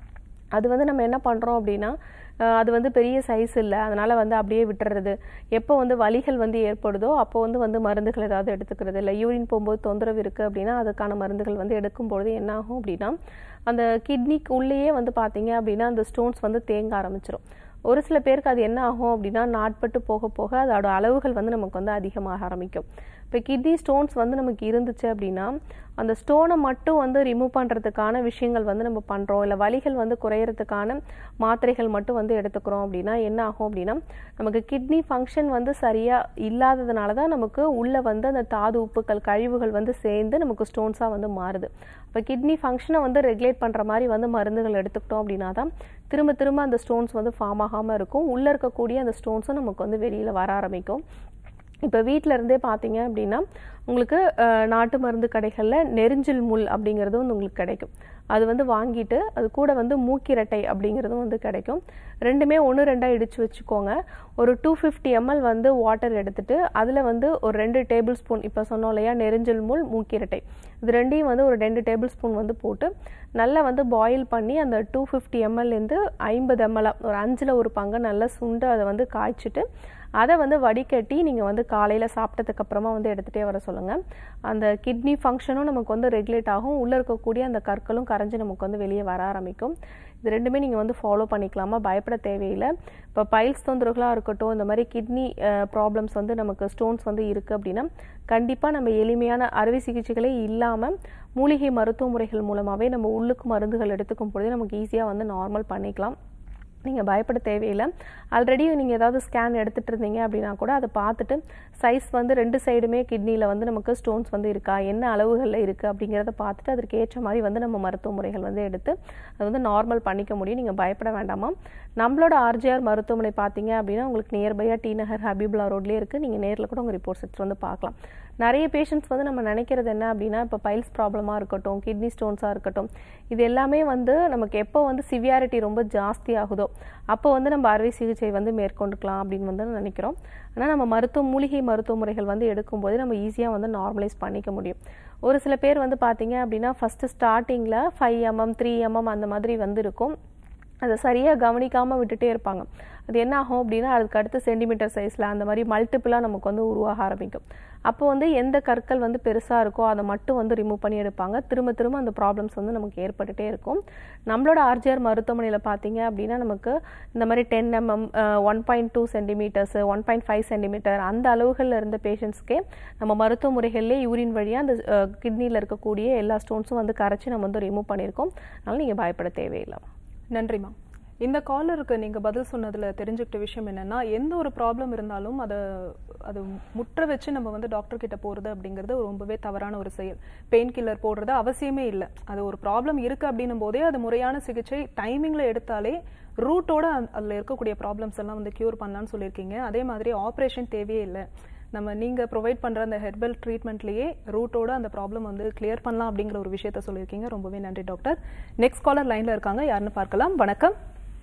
B: அது வந்து நம்ம என்ன பண்ணுறோம் அப்படின்னா அஹ் அது வந்து பெரிய சைஸ் இல்லை அதனால் வந்து அப்படியே விட்டுறது எப்போ வந்து வலிகள் வந்து ஏற்படுதோ அப்போ வந்து வந்து மருந்துகள் ஏதாவது எடுத்துக்கிறது இல்லை யூரின் போகும்போது தொந்தரவு இருக்குது அப்படின்னா அதுக்கான மருந்துகள் வந்து எடுக்கும்பொழுது என்ன ஆகும் அப்படின்னா அந்த கிட்னிக்கு உள்ளேயே வந்து பார்த்தீங்க அப்படின்னா அந்த ஸ்டோன்ஸ் வந்து தேங்க ஆரம்பிச்சிடும் ஒரு சில பேருக்கு அது என்ன ஆகும் அப்படின்னா நாட்பட்டு போக போக அதோட அளவுகள் வந்து நமக்கு வந்து அதிகமாக ஆரம்பிக்கும் இப்போ கிட்னி ஸ்டோன்ஸ் வந்து நமக்கு இருந்துச்சு அப்படின்னா அந்த ஸ்டோனை மட்டும் வந்து ரிமூவ் பண்ணுறதுக்கான விஷயங்கள் வந்து நம்ம பண்ணுறோம் இல்லை வலிகள் வந்து குறையறதுக்கான மாத்திரைகள் மட்டும் வந்து எடுத்துக்கிறோம் அப்படின்னா என்ன ஆகும் அப்படின்னா நமக்கு கிட்னி ஃபங்க்ஷன் வந்து சரியாக இல்லாததுனால தான் நமக்கு உள்ளே வந்து அந்த தாது உப்புக்கள் கழிவுகள் வந்து சேர்ந்து நமக்கு ஸ்டோன்ஸாக வந்து மாறுது இப்போ கிட்னி ஃபங்க்ஷனை வந்து ரெகுலேட் பண்ணுற மாதிரி வந்து மருந்துகள் எடுத்துக்கிட்டோம் அப்படின்னா தான் திரும்ப திரும்ப அந்த ஸ்டோன்ஸ் வந்து ஃபார்ம் ஆகாமல் இருக்கும் உள்ளே இருக்கக்கூடிய அந்த ஸ்டோன்ஸும் நமக்கு வந்து வெளியில் வர ஆரம்பிக்கும் இப்போ வீட்டில் இருந்தே பார்த்தீங்க அப்படின்னா உங்களுக்கு அஹ், நாட்டு மருந்து கடைகளில் நெரிஞ்சில் முள் அப்படிங்கிறது வந்து உங்களுக்கு கிடைக்கும் அது வந்து வாங்கிட்டு அது கூட வந்து மூக்கிரட்டை அப்படிங்கிறதும் வந்து கிடைக்கும் ரெண்டுமே ஒன்று ரெண்டாக இடித்து வச்சுக்கோங்க ஒரு டூ ஃபிஃப்டி எம்எல் வந்து வாட்டர் எடுத்துட்டு அதில் வந்து ஒரு ரெண்டு டேபிள் ஸ்பூன் இப்போ சொன்னோம் இல்லையா நெரிஞ்சல் முள் மூக்கிரட்டை இது ரெண்டையும் வந்து ஒரு ரெண்டு டேபிள் ஸ்பூன் வந்து போட்டு நல்லா வந்து பாயில் பண்ணி அந்த டூ ஃபிஃப்டி எம்எல்லேருந்து ஐம்பது எம்எல் ஒரு அஞ்சில் ஒரு பங்கு நல்லா சுண்டு அதை வந்து காய்ச்சிட்டு அதை வந்து வடிகட்டி நீங்கள் வந்து காலையில் சாப்பிட்டதுக்கு அப்புறமா வந்து எடுத்துகிட்டே வர சொல்லுங்கள் அந்த கிட்னி ஃபங்க்ஷனும் நமக்கு வந்து ரெகுலேட் ஆகும் உள்ளே இருக்கக்கூடிய அந்த கற்களும் கரைஞ்சு நமக்கு வந்து வெளியே வர ஆரம்பிக்கும் இது ரெண்டுமே நீங்கள் வந்து ஃபாலோ பண்ணிக்கலாமா பயப்பட தேவையில்லை இப்போ பைல்ஸ் தொந்தரவுகளாக இருக்கட்டும் இந்த மாதிரி கிட்னி ப்ராப்ளம்ஸ் வந்து நமக்கு ஸ்டோன்ஸ் வந்து இருக்குது அப்படின்னா கண்டிப்பாக நம்ம எளிமையான அறுவை சிகிச்சைகளே இல்லாமல் மூலிகை மருத்துவ முறைகள் மூலமாகவே நம்ம உள்ளுக்கு மருந்துகள் எடுத்துக்கும் பொழுதே நமக்கு ஈஸியாக வந்து நார்மல் பண்ணிக்கலாம் நீங்கள் பயப்பட தேவையில்லை ஆல்ரெடி நீங்கள் ஏதாவது ஸ்கேன் எடுத்துகிட்டு இருந்தீங்க அப்படின்னா கூட அதை பார்த்துட்டு சைஸ் வந்து ரெண்டு சைடுமே கிட்னியில் வந்து நமக்கு ஸ்டோன்ஸ் வந்து இருக்கா என்ன அளவுகளில் இருக்குது அப்படிங்கிறத பார்த்துட்டு அதற்கு ஏற்ற மாதிரி வந்து நம்ம மருத்துவ முறைகள் வந்து எடுத்து அது வந்து நார்மல் பண்ணிக்க முடியும் நீங்கள் பயப்பட வேண்டாமா நம்மளோட ஆர்ஜிஆர் மருத்துவமனை பார்த்தீங்க அப்படின்னா உங்களுக்கு நியர்பையாக டி நகர் ஹபீபுல்லா ரோட்லேயே இருக்குது நீங்கள் நேரில் கூட உங்கள் ரிப்போர்ட்ஸ் எடுத்துட்டு வந்து பார்க்கலாம் நிறைய பேஷண்ட்ஸ் வந்து நம்ம நினைக்கிறது என்ன அப்படின்னா இப்போ பைல்ஸ் ப்ராப்ளமாக இருக்கட்டும் கிட்னி ஸ்டோன்ஸாக இருக்கட்டும் இது எல்லாமே வந்து நமக்கு எப்போ வந்து சிவியாரிட்டி ரொம்ப ஜாஸ்தி ஆகுதோ அப்போ வந்து நம்ம அறுவை சிகிச்சை வந்து மேற்கொண்டுக்கலாம் அப்படின்னு வந்து நினைக்கிறோம் ஆனால் நம்ம மருத்துவ மூலிகை மருத்துவ முறைகள் வந்து எடுக்கும்போது நம்ம ஈஸியாக வந்து நார்மலைஸ் பண்ணிக்க முடியும் ஒரு சில பேர் வந்து பார்த்தீங்க அப்படின்னா ஃபஸ்ட்டு ஸ்டார்டிங்கில் ஃபைவ் எம்எம் த்ரீ எம்எம் அந்த மாதிரி வந்து இருக்கும் அதை சரியாக கவனிக்காமல் விட்டுட்டே இருப்பாங்க அது என்ன ஆகும் அப்படின்னா அதுக்கு அடுத்து சென்டிமீட்டர் சைஸில் அந்த மாதிரி மல்டிப்புளாக நமக்கு வந்து உருவாக ஆரம்பிக்கும் அப்போ வந்து எந்த கற்கள் வந்து பெருசாக இருக்கோ அதை மட்டும் வந்து ரிமூவ் பண்ணி எடுப்பாங்க திரும்ப திரும்ப அந்த ப்ராப்ளம்ஸ் வந்து நமக்கு ஏற்பட்டுட்டே இருக்கும் நம்மளோட ஆர்ஜிஆர் மருத்துவமனையில் பார்த்தீங்க அப்படின்னா நமக்கு இந்த மாதிரி ten mm one point two centimetres one point five centimetre அந்த அளவுகளில் இருந்த பேஷண்ட்ஸ்க்கே நம்ம மருத்துவ முறைகள்லேயே யூரின் வழியாக அந்த கிட்னியில் இருக்கக்கூடிய எல்லா ஸ்டோன்ஸும் வந்து கரைச்சி நம்ம வந்து ரிமூவ் பண்ணியிருக்கோம் அதனால் நீங்கள் பயப்பட தேவையில்லை
A: நன்றிம்மா இந்த காலருக்கு நீங்க பதில் சொன்னதுல தெரிஞ்சுக்கிட்ட விஷயம் என்னன்னா எந்த ஒரு ப்ராப்ளம் இருந்தாலும் அதை அது முற்ற வச்சு நம்ம வந்து டாக்டர் கிட்ட போறது அப்படிங்கிறது ரொம்பவே தவறான ஒரு செயல் பெயின் கில்லர் போடுறது அவசியமே இல்லை அது ஒரு ப்ராப்ளம் இருக்கு அப்படின்னும் போதே அது முறையான சிகிச்சை டைமிங்ல எடுத்தாலே ரூட்டோட அதுல இருக்கக்கூடிய ப்ராப்ளம்ஸ் எல்லாம் வந்து கியூர் பண்ணலாம்னு சொல்லியிருக்கீங்க அதே மாதிரி ஆப்ரேஷன் தேவையே இல்லை நம்ம நீங்க ப்ரொவைட் பண்ற அந்த ஹெர்பல் ட்ரீட்மெண்ட்லயே ரூட்டோட அந்த ப்ராப்ளம் வந்து கிளியர் பண்ணலாம் அப்படிங்கிற ஒரு விஷயத்த சொல்லியிருக்கீங்க ரொம்பவே நன்றி டாக்டர் நெக்ஸ்ட் காலர் லைன்ல இருக்காங்க யாருன்னு பார்க்கலாம் வணக்கம்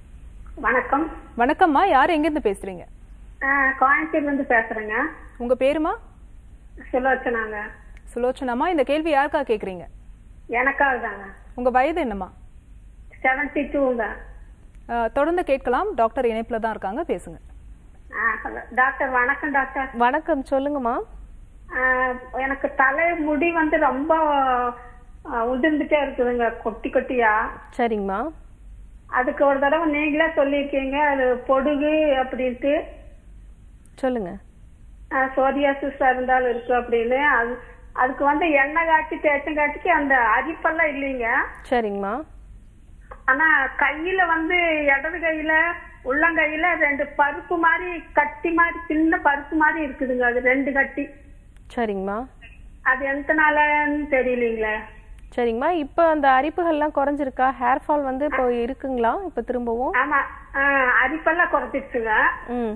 D: வணக்கம்
A: வணக்கம்மா யார் எங்கிருந்து பேசுறீங்க
D: ஆஹ் கோயம்புத்தூர்ல இருந்து பேசுறேங்க
A: உங்க பேருமா
D: சுலோச்சனாங்க
A: சுலோச்சனாமா இந்த கேள்வி யாருக்கா கேக்குறீங்க
D: எனக்காக தாங்க
A: உங்க வயது என்னம்மா
D: செவன்டி டூங்க
A: அஹ், தொடர்ந்து கேட்கலாம் டாக்டர் இணைப்புல தான் இருக்காங்க பேசுங்க
D: ஆ ஹலோ டாக்டர் வணக்கம் டாக்டர்
B: வணக்கம் சொல்லுங்கம்மா
D: ஆ, எனக்கு தலை முடி வந்து ரொம்ப ஆ, உதிர்ந்துட்டே இருக்குதுங்க கொட்டி கொட்டியா
B: சரிங்கம்மா
D: அதுக்கு ஒரு தடவை நீங்களே சொல்லியிருக்கீங்க அது பொடுகு அப்படின்ட்டு
B: சொல்லுங்க
D: சோரியாசிஸ் இருந்தாலும் இருக்கு அப்படின்னு அது அதுக்கு வந்து எண்ணெய் காட்டி தேய்ச்சங்காட்டிக்கு அந்த அரிப்பெல்லாம் இல்லைங்க
B: சரிங்கம்மா
D: ஆனா கையில வந்து இடது கையில உள்ளங்கையில ரெண்டு பருப்பு மாதிரி கட்டி மாதிரி சின்ன பருப்பு மாதிரி இருக்குதுங்க அது ரெண்டு கட்டி
B: சரிங்கம்மா
D: அது எந்தனாலன்னு தெரியலீங்களே
B: சரிங்கம்மா இப்போ அந்த அரிப்புகள்லாம் குறைஞ்சிருக்கா ஹேர் ஃபால் வந்து இப்போ இருக்குங்களா இப்போ திரும்பவும்
D: ஆமா ஆஹ் அரிப்பெல்லாம் குறைச்சிருச்சுங்க
B: ம்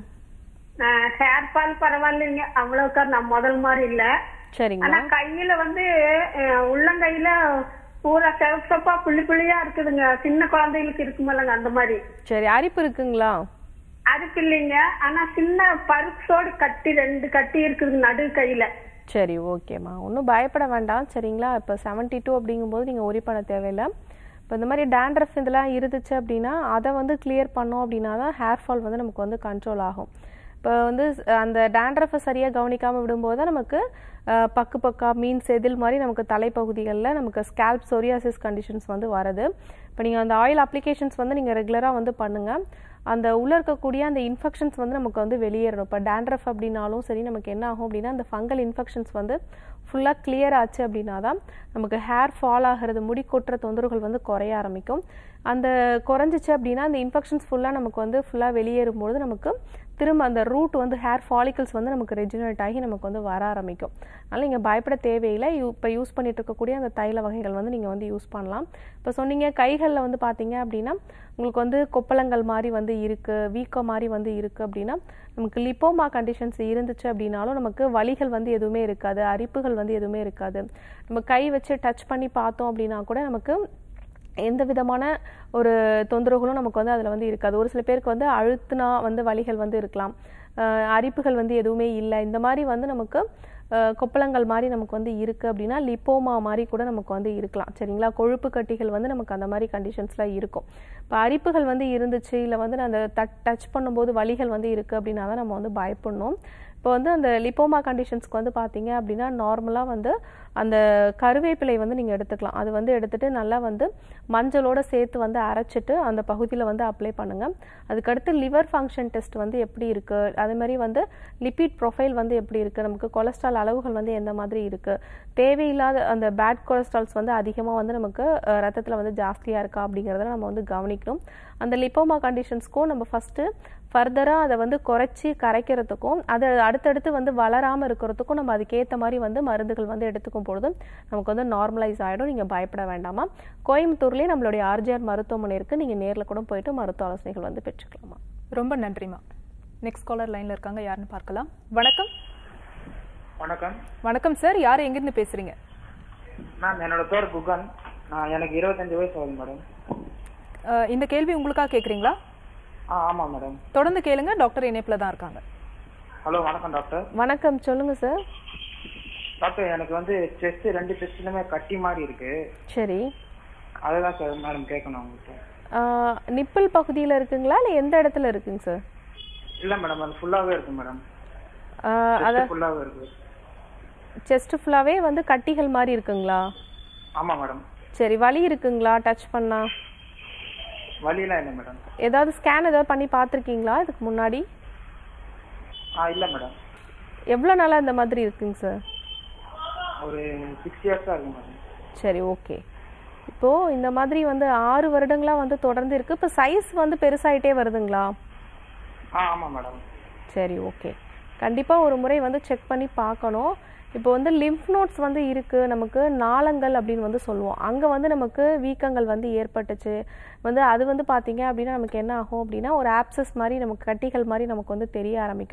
D: ஹேர் ஃபால் பரவாயில்லைங்க அவ்வளவுக்கா நான் முதல் மாதிரி இல்ல ஆனா
B: சரிங்கம்மா
D: கையில வந்து அஹ், உள்ளங்கையில பூரா செவப்பு செவப்பா புள்ளி புள்ளியா இருக்குதுங்க சின்ன குழந்தைகளுக்கு இருக்குமில்லங்க அந்த மாதிரி
B: சரி அரிப்பு இருக்குங்களா
D: அதுக்கு இல்லைங்க ஆனா சின்ன பருப்ஸோடு கட்டி ரெண்டு கட்டி இருக்குதுங்க நடு கையில
B: சரி ஓகேம்மா ஒன்றும் பயப்பட வேண்டாம் சரிங்களா இப்போ செவன்ட்டி டூ அப்படிங்கும்போது நீங்கள் ஒரி பண்ண தேவையில்லை இப்போ இந்த மாதிரி டேண்ட்ரஃப் இதெல்லாம் இருந்துச்சு அப்படின்னா அதை வந்து கிளியர் பண்ணோம் அப்படின்னா தான் ஹேர் ஃபால் வந்து நமக்கு வந்து கண்ட்ரோல் ஆகும் இப்போ வந்து ஸ்- அந்த டேண்ட்ரஃபை சரியாக கவனிக்காமல் விடும்போது தான் நமக்கு அஹ், பக்கு பக்கா மீன் செதில் மாதிரி நமக்கு தலைப்பகுதிகளில் நமக்கு ஸ்கேல்ப் சொரியாசிஸ் கண்டிஷன்ஸ் வந்து வருது இப்போ நீங்கள் அந்த ஆயில் அப்ளிகேஷன்ஸ் வந்து நீங்கள் ரெகுலராக வந்து பண்ணுங்கள் அந்த உள்ள இருக்கக்கூடிய அந்த இன்ஃபெக்ஷன்ஸ் வந்து நமக்கு வந்து வெளியேறணும் இப்போ டேண்ட்ரஃப் அப்படின்னாலும் சரி நமக்கு என்ன ஆகும் அப்படின்னா அந்த ஃபங்கல் இன்ஃபெக்ஷன்ஸ் வந்து ஃபுல்லாக clear ஆச்சு அப்படின்னா தான் நமக்கு ஹேர் ஃபால் ஆகிறது முடி கொட்டுற தொந்தரவுகள் வந்து குறைய ஆரம்பிக்கும் அந்த குறைஞ்சிச்சு அப்படின்னா அந்த இன்ஃபெக்ஷன்ஸ் ஃபுல்லாக நமக்கு வந்து ஃபுல்லாக வெளியேறும்போது நமக்கு திரும்ப அந்த ரூட் வந்து ஹேர் ஃபாலிகல்ஸ் வந்து நமக்கு ரெஜினரேட் ஆகி நமக்கு வந்து வர ஆரம்பிக்கும் அதனால் நீங்கள் பயப்பட தேவையில்லை இப்போ யூஸ் பண்ணிட்டு இருக்கக்கூடிய அந்த தைல வகைகள் வந்து நீங்கள் வந்து யூஸ் பண்ணலாம் இப்போ சொன்னீங்க கைகளில் வந்து பார்த்தீங்க அப்படின்னா உங்களுக்கு வந்து கொப்பளங்கள் மாதிரி வந்து இருக்குது வீக்கம் மாதிரி வந்து இருக்குது அப்படின்னா நமக்கு லிப்போமா கண்டிஷன்ஸ் இருந்துச்சு அப்படின்னாலும் நமக்கு வலிகள் வந்து எதுவுமே இருக்காது அரிப்புகள் வந்து எதுவுமே இருக்காது நம்ம கை வச்சு டச் பண்ணி பார்த்தோம் அப்படின்னா கூட நமக்கு எந்த விதமான ஒரு தொந்தரவுகளும் நமக்கு வந்து அதில் வந்து இருக்காது ஒரு சில பேருக்கு வந்து அழுத்துனா வந்து வலிகள் வந்து இருக்கலாம் அஹ் அரிப்புகள் வந்து எதுவுமே இல்லை இந்த மாதிரி வந்து நமக்கு அஹ் கொப்பளங்கள் மாதிரி நமக்கு வந்து இருக்குது அப்படின்னா லிப்போமா மாதிரி கூட நமக்கு வந்து இருக்கலாம் சரிங்களா கொழுப்பு கட்டிகள் வந்து நமக்கு அந்த மாதிரி கண்டிஷன்ஸ்லாம் இருக்கும் இப்போ அரிப்புகள் வந்து இருந்துச்சு இல்லை வந்து அந்த டச் டச் பண்ணும்போது வலிகள் வந்து இருக்குது அப்படின்னா தான் நம்ம வந்து பயப்படணும் இப்போ வந்து அந்த லிப்போமா கண்டிஷன்ஸ்க்கு வந்து பார்த்தீங்க அப்படின்னா நார்மலாக வந்து அந்த கருவேப்பிலை வந்து நீங்கள் எடுத்துக்கலாம் அது வந்து எடுத்துட்டு நல்லா வந்து மஞ்சளோட சேர்த்து வந்து அரைச்சிட்டு அந்த பகுதியில் வந்து அப்ளை பண்ணுங்கள் அதுக்கடுத்து லிவர் ஃபங்க்ஷன் டெஸ்ட் வந்து எப்படி இருக்குது அதே மாதிரி வந்து லிபிட் ப்ரொஃபைல் வந்து எப்படி இருக்குது நமக்கு கொலஸ்ட்ரால் அளவுகள் வந்து எந்த மாதிரி இருக்குது தேவையில்லாத அந்த பேட் கொலஸ்ட்ரால்ஸ் வந்து அதிகமாக வந்து நமக்கு ரத்தத்தில் வந்து ஜாஸ்தியாக இருக்கா அப்படிங்கிறத நம்ம வந்து கவனிக்கணும் அந்த லிப்போமா கண்டிஷன்ஸ்க்கும் நம்ம ஃபஸ்ட்டு ஃபர்தராக அதை வந்து குறைச்சி கரைக்கிறதுக்கும் அதை அடுத்தடுத்து வந்து வளராமல் இருக்கிறதுக்கும் நம்ம அதுக்கேற்ற மாதிரி வந்து மருந்துகள் வந்து எடுத்துக்கும் பொழுது நமக்கு வந்து நார்மலைஸ் ஆகிடும் நீங்கள் பயப்பட வேண்டாமா கோயம்புத்தூர்லேயே நம்மளுடைய ஆர்ஜிஆர் மருத்துவமனை இருக்குது நீங்கள் நேரில் கூட போயிட்டு மருத்துவ ஆலோசனைகள் வந்து பெற்றுக்கலாமா
A: ரொம்ப நன்றிம்மா நெக்ஸ்ட் காலர் லைன்ல இருக்காங்க யாருன்னு பார்க்கலாம் வணக்கம்
E: வணக்கம்
A: வணக்கம் சார் யார் எங்கிருந்து பேசுறீங்க
E: மேம் என்னோட பேர் குகன் நான் எனக்கு இருபத்தஞ்சு வயசு ஆகுது மேடம்
A: அஹ், இந்த கேள்வி உங்களுக்காக கேக்குறீங்களா
E: ஆ ஆமாம் மேடம்
A: தொடர்ந்து கேளுங்க டாக்டர் இணைப்புல தான் இருக்காங்க
E: ஹலோ வணக்கம் டாக்டர்
B: வணக்கம் சொல்லுங்கள் சார்
E: டாக்டர் எனக்கு வந்து செஸ்ட் ரெண்டு செஸ்ட்லுமே கட்டி மாதிரி இருக்கு
B: சரி
E: அதுதான் சார் மேடம் கேட்கணும் உங்கள்கிட்ட
B: நிப்பிள் பகுதியில் இருக்குங்களா இல்லை எந்த இடத்துல இருக்குங்க சார்
E: இல்லை மேடம் அது ஃபுல்லாகவே இருக்கு மேடம்
B: ஆஹ் அத
E: ஃபுல்லாகவே இருக்கு
B: செஸ்ட் ஃபுல்லாகவே வந்து கட்டிகள் மாதிரி இருக்குங்களா
E: ஆமாம் மேடம்
B: சரி வலி இருக்குங்களா டச் பண்ணா
E: வலியெல்லாம் இல்லை மேடம்
B: ஏதாவது ஸ்கேன் ஏதாவது பண்ணி பார்த்துருக்கீங்களா இதுக்கு முன்னாடி
E: ஆ இல்லை மேடம்
B: எவ்வளோ நாளாக இந்த மாதிரி இருக்குங்க சார்
E: ஒரு சிக்ஸ் இயர்ஸாக இருக்கு மேடம்
B: சரி ஓகே இப்போது இந்த மாதிரி வந்து ஆறு வருடங்களா வந்து தொடர்ந்து இருக்குது இப்போ சைஸ் வந்து பெருசாயிட்டே வருதுங்களா
E: ஆ ஆமாம் மேடம்
B: சரி ஓகே கண்டிப்பாக ஒரு முறை வந்து செக் பண்ணி பார்க்கணும் இப்போ வந்து லிம்ஃப் நோட்ஸ் வந்து இருக்குது நமக்கு நாளங்கள் அப்படின்னு வந்து சொல்லுவோம் அங்கே வந்து நமக்கு வீக்கங்கள் வந்து ஏற்பட்டுச்சு வந்து அது வந்து பார்த்தீங்க அப்படின்னா நமக்கு என்ன ஆகும் அப்படின்னா ஒரு ஆப்சஸ் மாதிரி நமக்கு கட்டிகள் மாதிரி நமக்கு வந்து தெரிய ஆரம்பிக்கும்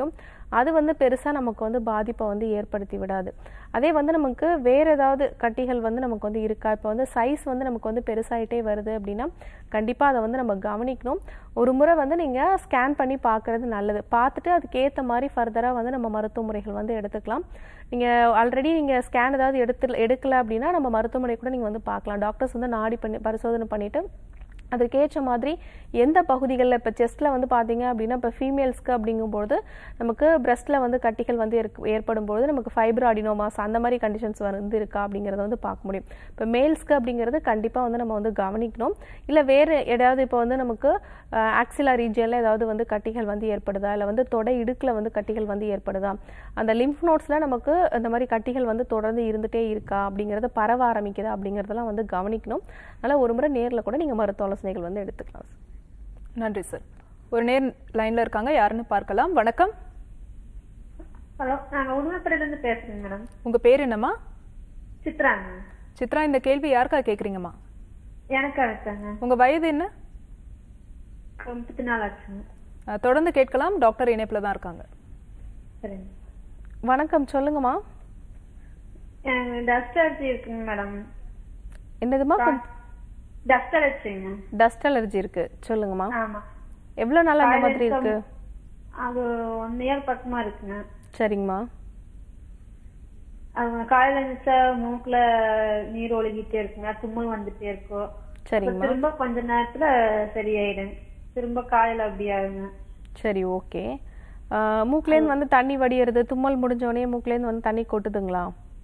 B: அது வந்து பெருசாக நமக்கு வந்து பாதிப்பை வந்து ஏற்படுத்தி விடாது அதே வந்து நமக்கு வேறு ஏதாவது கட்டிகள் வந்து நமக்கு வந்து இருக்கா இப்போ வந்து சைஸ் வந்து நமக்கு வந்து பெருசாயிட்டே வருது அப்படின்னா கண்டிப்பாக அதை வந்து நம்ம கவனிக்கணும் ஒரு முறை வந்து நீங்கள் ஸ்கேன் பண்ணி பார்க்குறது நல்லது பார்த்துட்டு அதுக்கேற்ற மாதிரி ஃபர்தராக வந்து நம்ம மருத்துவ முறைகள் வந்து எடுத்துக்கலாம் நீங்கள் ஆல்ரெடி நீங்கள் ஸ்கேன் ஏதாவது எடுத்து எடுக்கல அப்படின்னா நம்ம மருத்துவமனை கூட நீங்கள் வந்து பார்க்கலாம் டாக்டர்ஸ் வந்து நாடி பண்ணி பரிசோதனை பண்ணிவிட்டு அதுக்கேற்ற மாதிரி எந்த பகுதிகளில் இப்போ செஸ்ட்டில் வந்து பார்த்தீங்க அப்படின்னா இப்போ ஃபீமேல்ஸ்க்கு அப்படிங்கும்போது நமக்கு பிரஸ்ட்டில் வந்து கட்டிகள் வந்து இருக்கு ஏற்படும் பொழுது நமக்கு ஃபைப்ரோ அடினோமாஸ் அந்த மாதிரி கண்டிஷன்ஸ் வந்து இருக்கா அப்படிங்கிறத வந்து பார்க்க முடியும் இப்போ மேல்ஸ்க்கு அப்படிங்கிறது கண்டிப்பாக வந்து நம்ம வந்து கவனிக்கணும் இல்லை வேறு ஏதாவது இப்போ வந்து நமக்கு ஆக்சிலா ரீஜியனில் ஏதாவது வந்து கட்டிகள் வந்து ஏற்படுதா இல்லை வந்து தொடை இடுக்கில் வந்து கட்டிகள் வந்து ஏற்படுதா அந்த லிம்ஃப் நோட்ஸில் நமக்கு இந்த மாதிரி கட்டிகள் வந்து தொடர்ந்து இருந்துகிட்டே இருக்கா அப்படிங்கிறத பரவ ஆரம்பிக்குதா அப்படிங்கிறதெல்லாம் வந்து கவனிக்கணும் அதனால் ஒரு முறை நேரில் கூட நீங்கள் மருத்துவ ஆலோசனைகள் வந்து எடுத்துக்கலாம் சார்
A: நன்றி சார் ஒரு நேர் லைன்ல இருக்காங்க யாருன்னு பார்க்கலாம் வணக்கம்
F: ஹலோ நாங்க உண்மைப்படையில இருந்து பேசுறேங்க மேடம்
A: உங்க பேர் என்னம்மா
F: சித்ராங்க
A: சித்ரா இந்த கேள்வி யாருக்கா கேக்குறீங்கம்மா
F: எனக்கு இருக்காங்க
A: உங்க வயது என்ன
F: முப்பத்தி நாலு ஆச்சுங்க
A: அஹ், தொடர்ந்து கேட்கலாம் டாக்டர் இணைப்புல தான் இருக்காங்க
F: சரிங்க
B: வணக்கம் சொல்லுங்கம்மா
F: எனக்கு டஸ்ட் அலர்ஜி இருக்குங்க மேடம்
B: என்னதுமா
F: டஸ்ட் அலர்ஜிங்க
B: டஸ்ட் அலர்ஜி இருக்கு சொல்லுங்கம்மா
F: ஆமா
B: எவ்வளோ நாள் அந்த மாதிரி இருக்கு
F: அது ஒன் இயர் பக்கமா இருக்குங்க
B: சரிங்கம்மா
F: அது காலையில எழுந்திரிச்சா மூக்குல நீர் ஒழுகிட்டே இருக்குங்க தும்மல் வந்துட்டே இருக்கும் இப்ப
B: சரிங்கம்மா
F: திரும்ப கொஞ்ச நேரத்துல சரியாயிடும் திரும்ப காலையில அப்படி ஆகுங்க
B: சரி ஓகே மூக்குலேருந்து வந்து தண்ணி வடியறது தும்மல் முடிஞ்ச உடனே மூக்குலேருந்து வந்து தண்ணி கொட்டுதுங்களா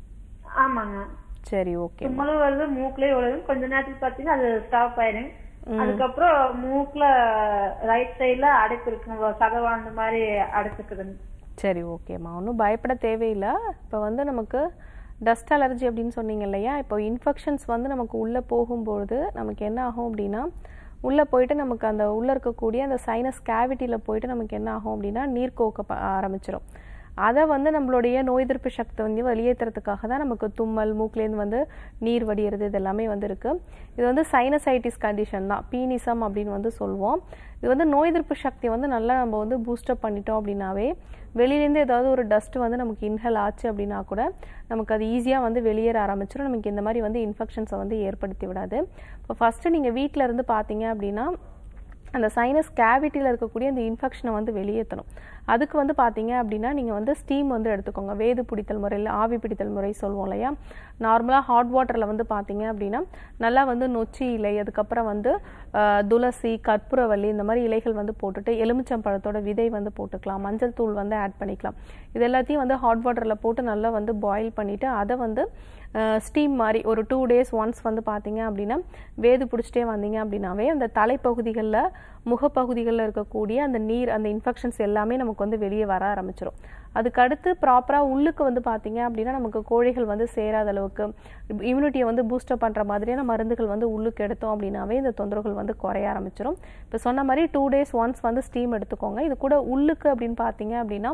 F: ஆமாங்க
B: சரி ஓகே
F: தும்மலும் வருது மூக்குலயே வருது கொஞ்ச நேரத்துக்கு பாத்தீங்கன்னா அது ஸ்டாப் ஆயிடும் அதுக்கப்புறம் மூக்குல ரைட் சைடுல அடைப்பு இருக்குங்க சதவாழ்ந்த மாதிரி அடைச்சுக்குதுங்க
B: சரி ஓகேம்மா ஒன்றும் பயப்பட தேவையில்லை இப்போ வந்து நமக்கு டஸ்ட் அலர்ஜி அப்படின்னு சொன்னீங்க இல்லையா இப்போ இன்ஃபெக்ஷன்ஸ் வந்து நமக்கு உள்ளே போகும்பொழுது நமக்கு என்ன ஆகும் அப்படின்னா உள்ளே போயிட்டு நமக்கு அந்த உள்ளே இருக்கக்கூடிய அந்த சைனஸ் கேவிட்டியில் போயிட்டு நமக்கு என்ன ஆகும் அப்படின்னா நீர் கோக்க ப- ஆரம்பிச்சிரும் அதை வந்து நம்மளுடைய நோய் எதிர்ப்பு சக்தி வந்து வெளியேற்றுறதுக்காக தான் நமக்கு தும்மல் மூக்குலேருந்து வந்து நீர் வடியறது இது எல்லாமே வந்து இருக்கு இது வந்து சைனசைட்டிஸ் கண்டிஷன் தான் பீனிசம் அப்படின்னு வந்து சொல்லுவோம் இது வந்து நோய் எதிர்ப்பு சக்தி வந்து நல்லா நம்ம வந்து பூஸ்டப் பண்ணிட்டோம் அப்படின்னாவே வெளியிலேருந்து ஏதாவது ஒரு டஸ்ட் வந்து நமக்கு இன்ஹேல் ஆச்சு அப்படின்னா கூட நமக்கு அது ஈஸியாக வந்து வெளியேற ஆரம்பிச்சிடும் நமக்கு இந்த மாதிரி வந்து இன்ஃபெக்ஷன்ஸை வந்து ஏற்படுத்தி விடாது இப்போ ஃபஸ்ட்டு நீங்கள் வீட்டில் இருந்து பார்த்தீங்க அப்படின்னா அந்த சைனஸ் கேவிட்டியில் இருக்கக்கூடிய அந்த இன்ஃபெக்ஷனை வந்து வெளியேற்றணும் அதுக்கு வந்து பார்த்தீங்க அப்படின்னா நீங்கள் வந்து ஸ்டீம் வந்து எடுத்துக்கோங்க வேது பிடித்தல் முறையில் ஆவி பிடித்தல் முறை சொல்லுவோம் இல்லையா நார்மலாக ஹாட் வாட்டரில் வந்து பார்த்தீங்க அப்படின்னா நல்லா வந்து நொச்சி இலை அதுக்கப்புறம் வந்து ஆஹ், துளசி கற்பூரவள்ளி இந்த மாதிரி இலைகள் வந்து போட்டுட்டு எலுமிச்சம்பழத்தோட விதை வந்து போட்டுக்கலாம் மஞ்சள் தூள் வந்து ஆட் பண்ணிக்கலாம் இது எல்லாத்தையும் வந்து ஹாட் வாட்டரில் போட்டு நல்லா வந்து பாயில் பண்ணிவிட்டு அதை வந்து ஸ்டீம் மாதிரி ஒரு டூ டேஸ் ஒன்ஸ் வந்து பார்த்தீங்க அப்படின்னா வேது பிடிச்சிட்டே வந்தீங்க அப்படின்னாவே அந்த தலைப்பகுதிகளில் முகப்பகுதிகளில் இருக்கக்கூடிய அந்த நீர் அந்த இன்ஃபெக்ஷன்ஸ் எல்லாமே நமக்கு வந்து வெளியே வர ஆரம்பிச்சிடும் அதுக்கு அடுத்து ப்ராப்பராக உள்ளுக்கு வந்து பார்த்தீங்க அப்படின்னா நமக்கு கோழிகள் வந்து சேராத அளவுக்கு இம்யூனிட்டியை வந்து பூஸ்டப் பண்ணுற மாதிரியான மருந்துகள் வந்து உள்ளுக்கு எடுத்தோம் அப்படின்னாவே இந்த தொந்தரவுகள் வந்து குறைய ஆரம்பிச்சிடும் இப்போ சொன்ன மாதிரி டூ டேஸ் ஒன்ஸ் வந்து ஸ்டீம் எடுத்துக்கோங்க இது கூட உள்ளுக்கு அப்படின்னு பார்த்தீங்க அப்படின்னா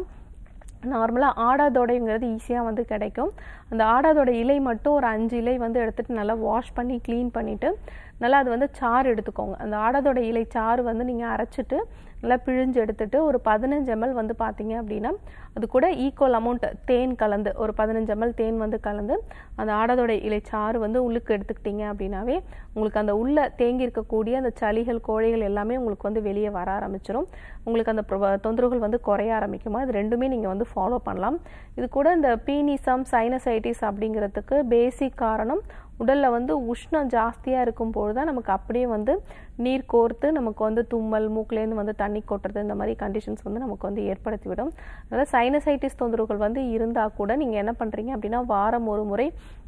B: நார்மலாக ஆடாதோடைங்கிறது ஈஸியாக வந்து கிடைக்கும் அந்த ஆடாதோட இலை மட்டும் ஒரு அஞ்சு இலை வந்து எடுத்துட்டு நல்லா வாஷ் பண்ணி க்ளீன் பண்ணிவிட்டு நல்லா அது வந்து சாறு எடுத்துக்கோங்க அந்த ஆடாதோட இலை சாறு வந்து நீங்கள் அரைச்சிட்டு நல்லா பிழிஞ்சு எடுத்துட்டு ஒரு பதினஞ்சு எம்எல் வந்து பார்த்தீங்க அப்படின்னா அது கூட ஈக்குவல் அமௌண்ட் தேன் கலந்து ஒரு பதினஞ்சு எம்எல் தேன் வந்து கலந்து அந்த ஆடாதோட இலை சாறு வந்து உள்ளுக்கு எடுத்துக்கிட்டீங்க அப்படின்னாவே உங்களுக்கு அந்த உள்ள தேங்கி இருக்கக்கூடிய அந்த சளிகள் கோழைகள் எல்லாமே உங்களுக்கு வந்து வெளியே வர ஆரம்பிச்சிடும் உங்களுக்கு அந்த ப்ரொ- தொந்தரவுகள் வந்து குறைய ஆரம்பிக்குமா இது ரெண்டுமே நீங்கள் வந்து ஃபாலோ பண்ணலாம் இது கூட இந்த பீனிசம் சைனசைட்டிஸ் அப்படிங்கிறதுக்கு பேசிக் காரணம் உடல்ல வந்து உஷ்ணம் ஜாஸ்தியாக இருக்கும்போது தான் நமக்கு அப்படியே வந்து நீர் கோர்த்து நமக்கு வந்து தும்மல் மூக்குலேருந்து வந்து தண்ணி கொட்டுறது இந்த மாதிரி கண்டிஷன்ஸ் வந்து நமக்கு வந்து ஏற்படுத்தி விடும் அதனால் சைனசைட்டிஸ் தொந்தரவுகள் வந்து இருந்தால் கூட நீங்கள் என்ன பண்ணுறீங்க அப்படின்னா வாரம் ஒரு முறை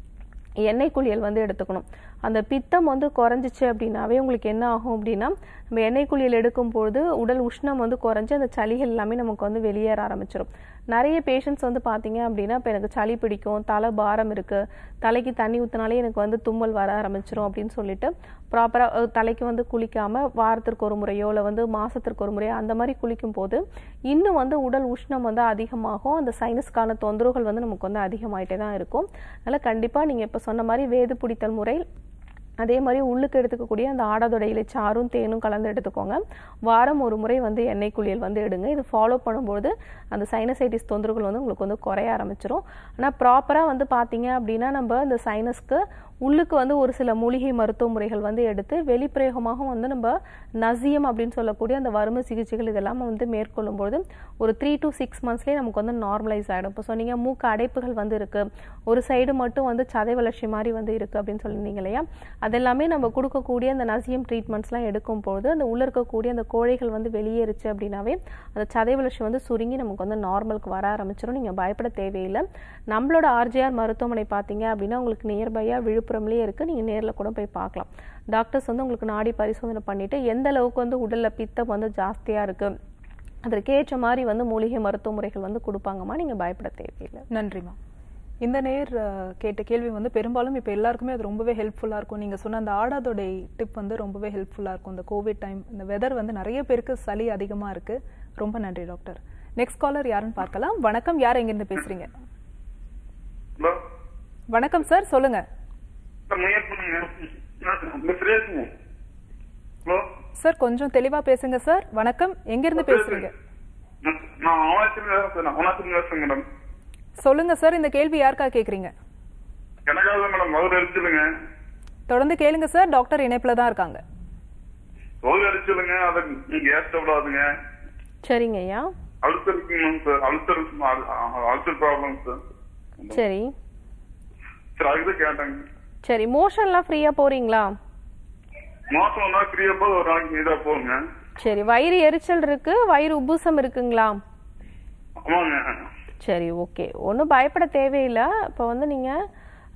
B: எண்ணெய் குளியல் வந்து எடுத்துக்கணும் அந்த பித்தம் வந்து குறைஞ்சிச்சு அப்படின்னாவே உங்களுக்கு என்ன ஆகும் அப்படின்னா நம்ம எண்ணெய் குளியல் எடுக்கும் பொழுது உடல் உஷ்ணம் வந்து குறைஞ்சு அந்த சளிகள் எல்லாமே நமக்கு வந்து வெளியேற ஆரம்பிச்சிடும் நிறைய பேஷண்ட்ஸ் வந்து பார்த்தீங்க அப்படின்னா இப்போ எனக்கு சளி பிடிக்கும் தலை பாரம் இருக்குது தலைக்கு தண்ணி ஊற்றினாலே எனக்கு வந்து தும்மல் வர ஆரம்பிச்சிடும் அப்படின்னு சொல்லிட்டு ப்ராப்பராக தலைக்கு வந்து குளிக்காமல் வாரத்திற்கு ஒரு முறையோ இல்லை வந்து மாதத்திற்கு ஒரு முறையோ அந்த மாதிரி குளிக்கும் போது இன்னும் வந்து உடல் உஷ்ணம் வந்து அதிகமாகும் அந்த சைனஸ்க்கான தொந்தரவுகள் வந்து நமக்கு வந்து அதிகமாயிட்டே தான் இருக்கும் அதனால் கண்டிப்பாக நீங்கள் இப்போ சொன்ன மாதிரி வேது பிடித்தல் முறை அதே மாதிரி உள்ளுக்கு எடுத்துக்கக்கூடிய அந்த ஆடாதோட இலைச்சாரும் தேனும் கலந்து எடுத்துக்கோங்க வாரம் ஒரு முறை வந்து எண்ணெய் குளியல் வந்து எடுங்க இது ஃபாலோ பண்ணும்போது அந்த சைனசைட்டிஸ் தொந்தரவுகள் வந்து உங்களுக்கு வந்து குறைய ஆரம்பிச்சிரும் ஆனால் ப்ராப்பராக வந்து பார்த்தீங்க அப்படின்னா நம்ம இந்த சைனஸ்க்கு உள்ளுக்கு வந்து ஒரு சில மூலிகை மருத்துவ முறைகள் வந்து எடுத்து வெளிப்பிரயோகமாக வந்து நம்ம நசியம் அப்படின்னு சொல்லக்கூடிய அந்த வறுமை சிகிச்சைகள் இதெல்லாம் வந்து மேற்கொள்ளும்போது ஒரு த்ரீ டு சிக்ஸ் மந்த்ஸ்லேயே நமக்கு வந்து நார்மலைஸ் ஆகிடும் இப்போ சொன்னீங்க மூக்கு அடைப்புகள் வந்து இருக்கு ஒரு சைடு மட்டும் வந்து சதை வளர்ச்சி மாதிரி வந்து இருக்கு அப்படின்னு சொல்லியிருந்தீங்க இல்லையா அதெல்லாமே நம்ம கொடுக்கக்கூடிய அந்த நசியம் ட்ரீட்மெண்ட்ஸ்லாம் எடுக்கும் போது அந்த உள்ள இருக்கக்கூடிய அந்த கோழைகள் வந்து வெளியேறுச்சு அப்படின்னாவே அந்த சதை வளர்ச்சி வந்து சுருங்கி நமக்கு வந்து நார்மலுக்கு வர ஆரம்பிச்சிடும் நீங்கள் பயப்பட தேவையில்லை நம்மளோட ஆர்ஜிஆர் மருத்துவமனை பார்த்தீங்க அப்படின்னா உங்களுக்கு நியர்பையாக விழுப்புரம்லேயே இருக்குது நீங்கள் நேரில் கூட போய் பார்க்கலாம் டாக்டர்ஸ் வந்து உங்களுக்கு நாடி பரிசோதனை பண்ணிட்டு எந்த அளவுக்கு வந்து உடல்ல பித்தம் வந்து ஜாஸ்தியாக இருக்கு அதற்கேற்ற மாதிரி வந்து மூலிகை மருத்துவ முறைகள் வந்து கொடுப்பாங்கம்மா நீங்கள் பயப்பட தேவையில்லை
A: நன்றிம்மா இந்த நேர் அஹ், கேட்ட கேள்வி வந்து பெரும்பாலும் இப்போ எல்லாருக்குமே அது ரொம்பவே ஹெல்ப்ஃபுல்லாக இருக்கும் நீங்கள் சொன்ன அந்த ஆடாதோடை டிப் வந்து ரொம்பவே ஹெல்ப்ஃபுல்லாக இருக்கும் இந்த கோவிட் டைம் இந்த வெதர் வந்து நிறைய பேருக்கு சளி அதிகமாக இருக்கு ரொம்ப நன்றி டாக்டர் நெக்ஸ்ட் காலர் யாருன்னு பார்க்கலாம் வணக்கம் யார் எங்கிருந்து பேசுறீங்க
G: ஹலோ
A: வணக்கம் சார் சொல்லுங்க
G: சார் முயற்சி பண்ணுங்க மிஸ் ரேசுங்க ஹலோ
A: சார் கொஞ்சம் தெளிவா பேசுங்க சார் வணக்கம் எங்கிருந்து பேசுறீங்க
G: நான் அவனாச்சில் சார் அவனாச்சில் பேசுறேன் மேடம்
A: சொல்லுங்க சார் இந்த கேள்வி யாருக்கா கேக்குறீங்க
G: எனக்காக மேடம் மதுரை அடிச்சிடுங்க
A: தொடர்ந்து கேளுங்க சார் டாக்டர் இணைப்புல தான் இருக்காங்க
G: மதுரை அடிச்சிடுங்க அதை கேஸ் விடாதுங்க
B: சரிங்க ஐயா
G: அழுத்தம் இருக்குங்க சார் அழுத்தம் அழுத்தல் ப்ராப்ளம் சார்
B: சரி
G: சார் அதுக்கு கேட்டாங்க
B: சரி மோஷன்லாம் ஃப்ரீயாக போறீங்களா
G: மாசம் ஒன்றா ஃப்ரீயா போது ஒரு நாளைக்கு இதா போகுங்க
B: சரி வயிறு எரிச்சல் இருக்கு வயிறு உப்புசம் இருக்குங்களா
G: ஆமாங்க
B: சரி ஓகே ஒன்றும் பயப்பட தேவையில்லை இப்போ வந்து நீங்கள்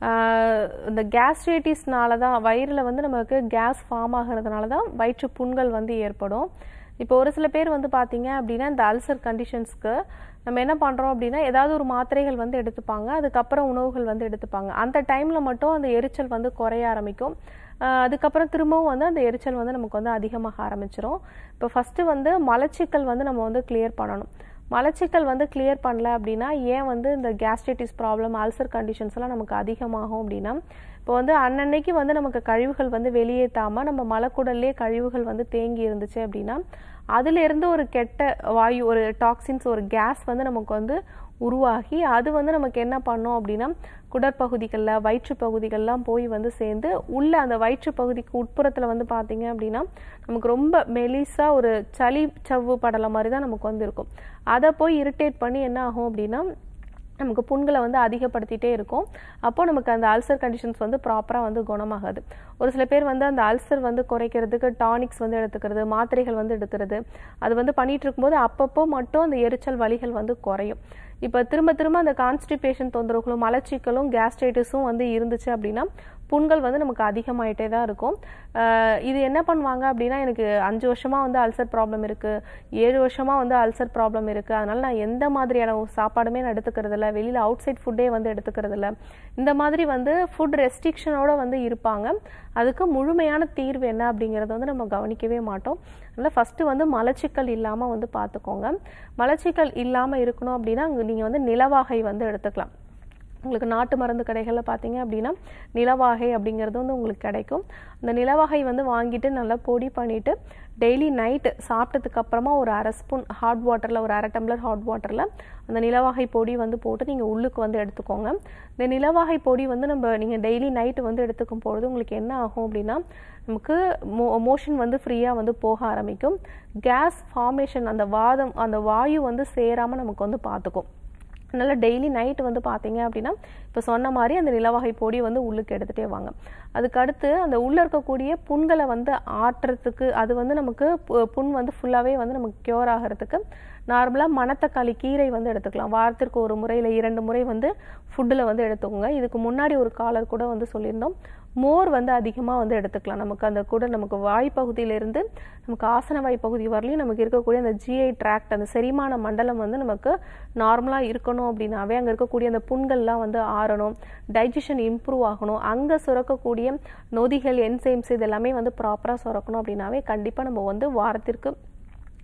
B: இந்த கேஸ்ட்ரைட்டிஸ்னால தான் வயிறில் வந்து நமக்கு கேஸ் ஃபார்ம் ஆகிறதுனால தான் வயிற்று புண்கள் வந்து ஏற்படும் இப்போ ஒரு சில பேர் வந்து பார்த்தீங்க அப்படின்னா இந்த அல்சர் கண்டிஷன்ஸ்க்கு நம்ம என்ன பண்ணுறோம் அப்படின்னா ஏதாவது ஒரு மாத்திரைகள் வந்து எடுத்துப்பாங்க அதுக்கப்புறம் உணவுகள் வந்து எடுத்துப்பாங்க அந்த டைமில் மட்டும் அந்த எரிச்சல் வந்து குறைய ஆரம்பிக்கும் ஆஹ் அதுக்கப்புறம் திரும்பவும் வந்து அந்த எரிச்சல் வந்து நமக்கு வந்து அதிகமாக ஆரம்பிச்சிரும் இப்போ ஃபஸ்ட்டு வந்து மலச்சிக்கல் வந்து நம்ம வந்து கிளியர் பண்ணணும் மலச்சிக்கல் வந்து கிளியர் பண்ணல அப்படின்னா ஏன் வந்து இந்த கேஸ்ட்ரைட்டிஸ் ப்ராப்ளம் அல்சர் கண்டிஷன்ஸ் எல்லாம் நமக்கு அதிகமாகும் அப்படின்னா இப்போ வந்து அன்னன்னைக்கு வந்து நமக்கு கழிவுகள் வந்து வெளியேற்றாம நம்ம மலக்குடல்லே கழிவுகள் வந்து தேங்கி இருந்துச்சு அப்படின்னா அதுல இருந்து ஒரு கெட்ட வாயு ஒரு டாக்ஸின்ஸ் ஒரு கேஸ் வந்து நமக்கு வந்து உருவாகி அது வந்து நமக்கு என்ன பண்ணும் அப்படின்னா குடற்பகுதிகளில் வயிற்று பகுதிகள்லாம் போய் வந்து சேர்ந்து உள்ள அந்த வயிற்று பகுதிக்கு உட்புறத்தில் வந்து பார்த்தீங்க அப்படின்னா நமக்கு ரொம்ப மெலிசா ஒரு சளி சவ்வு படலை மாதிரி தான் நமக்கு வந்து இருக்கும் அதை போய் இரிட்டேட் பண்ணி என்ன ஆகும் அப்படின்னா நமக்கு புண்களை வந்து அதிகப்படுத்திட்டே இருக்கும் அப்போ நமக்கு அந்த அல்சர் கண்டிஷன்ஸ் வந்து ப்ராப்பராக வந்து குணமாகாது ஒரு சில பேர் வந்து அந்த அல்சர் வந்து குறைக்கிறதுக்கு டானிக்ஸ் வந்து எடுத்துக்கிறது மாத்திரைகள் வந்து எடுக்கிறது அது வந்து பண்ணிட்டு இருக்கும்போது அப்பப்போ மட்டும் அந்த எரிச்சல் வலிகள் வந்து குறையும் இப்போ திரும்ப திரும்ப அந்த கான்ஸ்டிபேஷன் தொந்தரவுகளும் மலச்சிக்கலும் கேஸ்ட்ரைட்டிஸும் வந்து இருந்துச்சு அப்படின்னா புண்கள் வந்து நமக்கு அதிகமாயிட்டே தான் இருக்கும் ஆஹ் இது என்ன பண்ணுவாங்க அப்படின்னா எனக்கு அஞ்சு வருஷமா வந்து அல்சர் ப்ராப்ளம் இருக்கு ஏழு வருஷமா வந்து அல்சர் ப்ராப்ளம் இருக்கு அதனால நான் எந்த மாதிரியான சாப்பாடுமே நான் எடுத்துக்கிறது இல்ல வெளியில அவுட் சைட் ஃபுட்டே வந்து எடுத்துக்கிறது இல்ல இந்த மாதிரி வந்து ஃபுட் ரெஸ்ட்ரிக்ஷனோட வந்து இருப்பாங்க அதுக்கு முழுமையான தீர்வு என்ன அப்படிங்கறத வந்து நம்ம கவனிக்கவே மாட்டோம் அதனால ஃபர்ஸ்ட் வந்து மலச்சிக்கல் இல்லாம வந்து பார்த்துக்கோங்க மலச்சிக்கல் இல்லாம இருக்கணும் அப்படின்னா அங்க நீங்க வந்து நிலவாகை வந்து எடுத்துக்கலாம் உங்களுக்கு நாட்டு மருந்து கடைகளில் பார்த்தீங்க அப்படின்னா நிலவாகை அப்படிங்கிறது வந்து உங்களுக்கு கிடைக்கும் அந்த நிலவாகை வந்து வாங்கிட்டு நல்லா பொடி பண்ணிட்டு டெய்லி நைட்டு சாப்பிட்டதுக்கு அப்புறமா ஒரு அரை ஸ்பூன் ஹாட் வாட்டரில் ஒரு அரை டம்ளர் ஹாட் வாட்டரில் அந்த நிலவாகை பொடி வந்து போட்டு நீங்கள் உள்ளுக்கு வந்து எடுத்துக்கோங்க இந்த நிலவாகை பொடி வந்து நம்ம நீங்கள் டெய்லி நைட்டு வந்து எடுத்துக்கும் பொழுது உங்களுக்கு என்ன ஆகும் அப்படின்னா நமக்கு மோ மோஷன் வந்து ஃப்ரீயாக வந்து போக ஆரம்பிக்கும் கேஸ் ஃபார்மேஷன் அந்த வாதம் அந்த வாயு வந்து சேராமல் நமக்கு வந்து பார்த்துக்கும் அதனால டெய்லி நைட் வந்து பார்த்தீங்க அப்படின்னா இப்போ சொன்ன மாதிரி அந்த நிலவகை பொடி வந்து உள்ளுக்கு எடுத்துகிட்டே வாங்க அதுக்கு அடுத்து அந்த உள்ளே இருக்கக்கூடிய புண்களை வந்து ஆட்டுறதுக்கு அது வந்து நமக்கு பு- புண் வந்து ஃபுல்லாகவே வந்து நமக்கு க்யூர் ஆகிறதுக்கு நார்மலாக மணத்தக்காளி கீரை வந்து எடுத்துக்கலாம் வாரத்திற்கு ஒரு முறை இல்லை இரண்டு முறை வந்து ஃபுட்டில் வந்து எடுத்துக்கோங்க இதுக்கு முன்னாடி ஒரு காலர் கூட வந்து சொல்லியிருந்தோம் மோர் வந்து அதிகமாக வந்து எடுத்துக்கலாம் நமக்கு அந்த கூட நமக்கு வாய் பகுதியிலிருந்து நமக்கு ஆசன வாய் பகுதி வரலையும் நமக்கு இருக்கக்கூடிய அந்த ஜிஐ ட்ராக்ட் அந்த செரிமான மண்டலம் வந்து நமக்கு நார்மலாக இருக்கணும் அப்படின்னாவே அங்கே இருக்கக்கூடிய அந்த புண்கள்லாம் வந்து ஆறணும் டைஜஷன் இம்ப்ரூவ் ஆகணும் அங்கே சுரக்கக்கூடிய நொதிகள் என்சைம்ஸ் இது எல்லாமே வந்து ப்ராப்பராக சுரக்கணும் அப்படின்னாவே கண்டிப்பாக நம்ம வந்து வாரத்திற்கு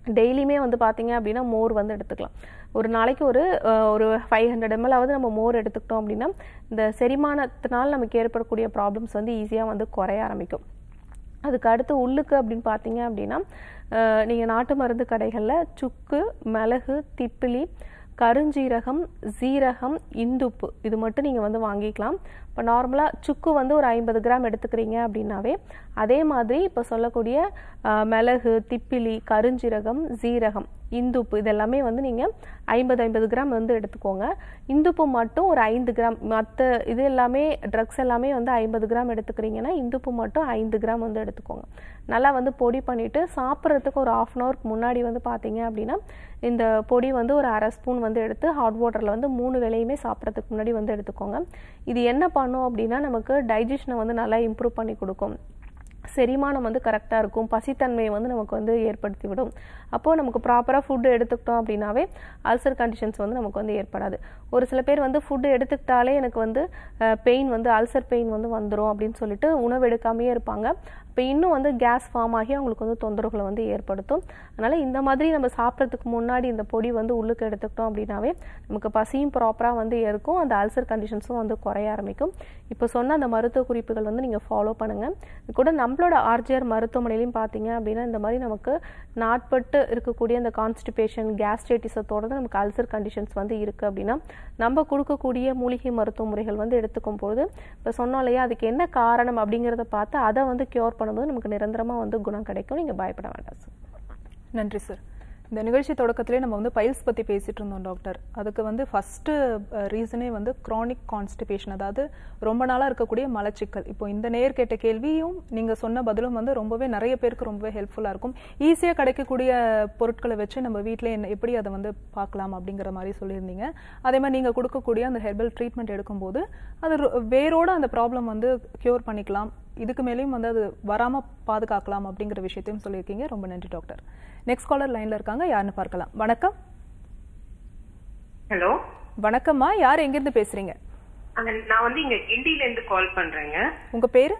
B: டெய்லியுமே வந்து பார்த்தீங்க அப்படின்னா மோர் வந்து எடுத்துக்கலாம் ஒரு நாளைக்கு ஒரு அஹ், ஒரு ஃபைவ் ஹண்ட்ரட் எம்எல்லாவது நம்ம மோர் எடுத்துக்கிட்டோம் அப்படின்னா இந்த செரிமானத்தினால் நமக்கு ஏற்படக்கூடிய ப்ராப்ளம்ஸ் வந்து ஈஸியாக வந்து குறைய ஆரம்பிக்கும் அதுக்கு அடுத்து உள்ளுக்கு அப்படின்னு பார்த்தீங்க அப்படின்னா நீங்கள் நாட்டு மருந்து கடைகளில் சுக்கு மிளகு திப்பிலி கருஞ்சீரகம் சீரகம் இந்துப்பு இது மட்டும் நீங்கள் வந்து வாங்கிக்கலாம் இப்போ நார்மலாக சுக்கு வந்து ஒரு ஐம்பது கிராம் எடுத்துக்கிறீங்க அப்படின்னாவே அதே மாதிரி இப்போ சொல்லக்கூடிய அஹ், மிளகு திப்பிலி கருஞ்சீரகம் சீரகம் இந்துப்பு இதெல்லாமே வந்து நீங்கள் ஐம்பது ஐம்பது கிராம் வந்து எடுத்துக்கோங்க இந்துப்பு மட்டும் ஒரு ஐந்து கிராம் மற்ற இது எல்லாமே ட்ரக்ஸ் எல்லாமே வந்து ஐம்பது கிராம் எடுத்துக்கிறீங்கன்னா இந்துப்பு மட்டும் ஐந்து கிராம் வந்து எடுத்துக்கோங்க நல்லா வந்து பொடி பண்ணிவிட்டு சாப்பிட்றதுக்கு ஒரு ஆஃப் அன் ஹவருக்கு முன்னாடி வந்து பார்த்தீங்க அப்படின்னா இந்த பொடி வந்து ஒரு அரை ஸ்பூன் வந்து எடுத்து ஹாட் வாட்டரில் வந்து மூணு வேளையுமே சாப்பிட்றதுக்கு முன்னாடி வந்து எடுத்துக்கோங்க இது என்ன பண்ணும் அப்படின்னா நமக்கு டைஜஷனை வந்து நல்லா இம்ப்ரூவ் பண்ணி கொடுக்கும் செரிமானம் வந்து கரெக்டாக இருக்கும் பசித்தன்மையை வந்து நமக்கு வந்து ஏற்படுத்தி விடும் அப்போது நமக்கு ப்ராப்பராக ஃபுட்டு எடுத்துக்கிட்டோம் அப்படின்னாவே அல்சர் கண்டிஷன்ஸ் வந்து நமக்கு வந்து ஏற்படாது ஒரு சில பேர் வந்து ஃபுட்டு எடுத்துக்கிட்டாலே எனக்கு வந்து பெயின் வந்து அல்சர் பெயின் வந்து வந்துடும் அப்படின்னு சொல்லிட்டு உணவு எடுக்காமையே இருப்பாங்க இப்போ இன்னும் வந்து கேஸ் ஃபார்ம் ஆகி அவங்களுக்கு வந்து தொந்தரவுகளை வந்து ஏற்படுத்தும் அதனால் இந்த மாதிரி நம்ம சாப்பிட்றதுக்கு முன்னாடி இந்த பொடி வந்து உள்ளுக்கு எடுத்துக்கிட்டோம் அப்படின்னாவே நமக்கு பசியும் ப்ராப்பராக வந்து இருக்கும் அந்த அல்சர் கண்டிஷன்ஸும் வந்து குறைய ஆரம்பிக்கும் இப்போ சொன்ன அந்த மருத்துவ குறிப்புகள் வந்து நீங்கள் ஃபாலோ பண்ணுங்கள் இது கூட நம்மளோட ஆர்ஜிஆர் மருத்துவமனையிலையும் பார்த்தீங்க அப்படின்னா இந்த மாதிரி நமக்கு நாட்பட்டு இருக்கக்கூடிய அந்த கான்ஸ்டிபேஷன் கேஸ்ட்ரைட்டிஸை தொடர்ந்து நமக்கு அல்சர் கண்டிஷன்ஸ் வந்து இருக்குது அப்படின்னா நம்ம கொடுக்கக்கூடிய மூலிகை மருத்துவ முறைகள் வந்து எடுத்துக்கும் பொழுது இப்போ சொன்னோம் இல்லையா அதுக்கு என்ன காரணம் அப்படிங்கிறத பார்த்து அதை வந்து க்யூர் பண்ணும்போது நமக்கு நிரந்தரமாக வந்து குணம் கிடைக்கும் நீங்கள் பயப்பட வேண்டாம் சார்
A: நன்றி சார் இந்த நிகழ்ச்சி தொடக்கத்திலே நம்ம வந்து பைல்ஸ் பற்றி பேசிட்டு இருந்தோம் டாக்டர் அதுக்கு வந்து ஃபஸ்ட்டு ரீசனே வந்து க்ரானிக் கான்ஸ்டிபேஷன் அதாவது ரொம்ப நாளாக இருக்கக்கூடிய மலச்சிக்கல் இப்போ இந்த நேர் கேட்ட கேள்வியும் நீங்கள் சொன்ன பதிலும் வந்து ரொம்பவே நிறைய பேருக்கு ரொம்பவே ஹெல்ப்ஃபுல்லாக இருக்கும் ஈஸியாக கிடைக்கக்கூடிய பொருட்களை வச்சு நம்ம வீட்டிலே என்ன எப்படி அதை வந்து பார்க்கலாம் அப்படிங்கிற மாதிரி சொல்லியிருந்தீங்க அதே மாதிரி நீங்கள் கொடுக்கக்கூடிய அந்த ஹெர்பல் ட்ரீட்மெண்ட் எடுக்கும்போது அது ரொ- வேரோட அந்த ப்ராப்ளம் வந்து க்யூர் பண்ணிக்கலாம் இதுக்கு மேலேயும் வந்து அது வராம பாதுகாக்கலாம் அப்படிங்கிற விஷயத்தையும் சொல்லியிருக்கீங்க ரொம்ப நன்றி டாக்டர் நெக்ஸ்ட் காலர் லைன்ல இருக்காங்க யாருன்னு பார்க்கலாம் வணக்கம்
H: ஹலோ
A: வணக்கம்மா யார் எங்கிருந்து பேசுறீங்க
H: நான் வந்து இங்க கிண்டில இருந்து கால் பண்றேங்க
A: உங்க பேரு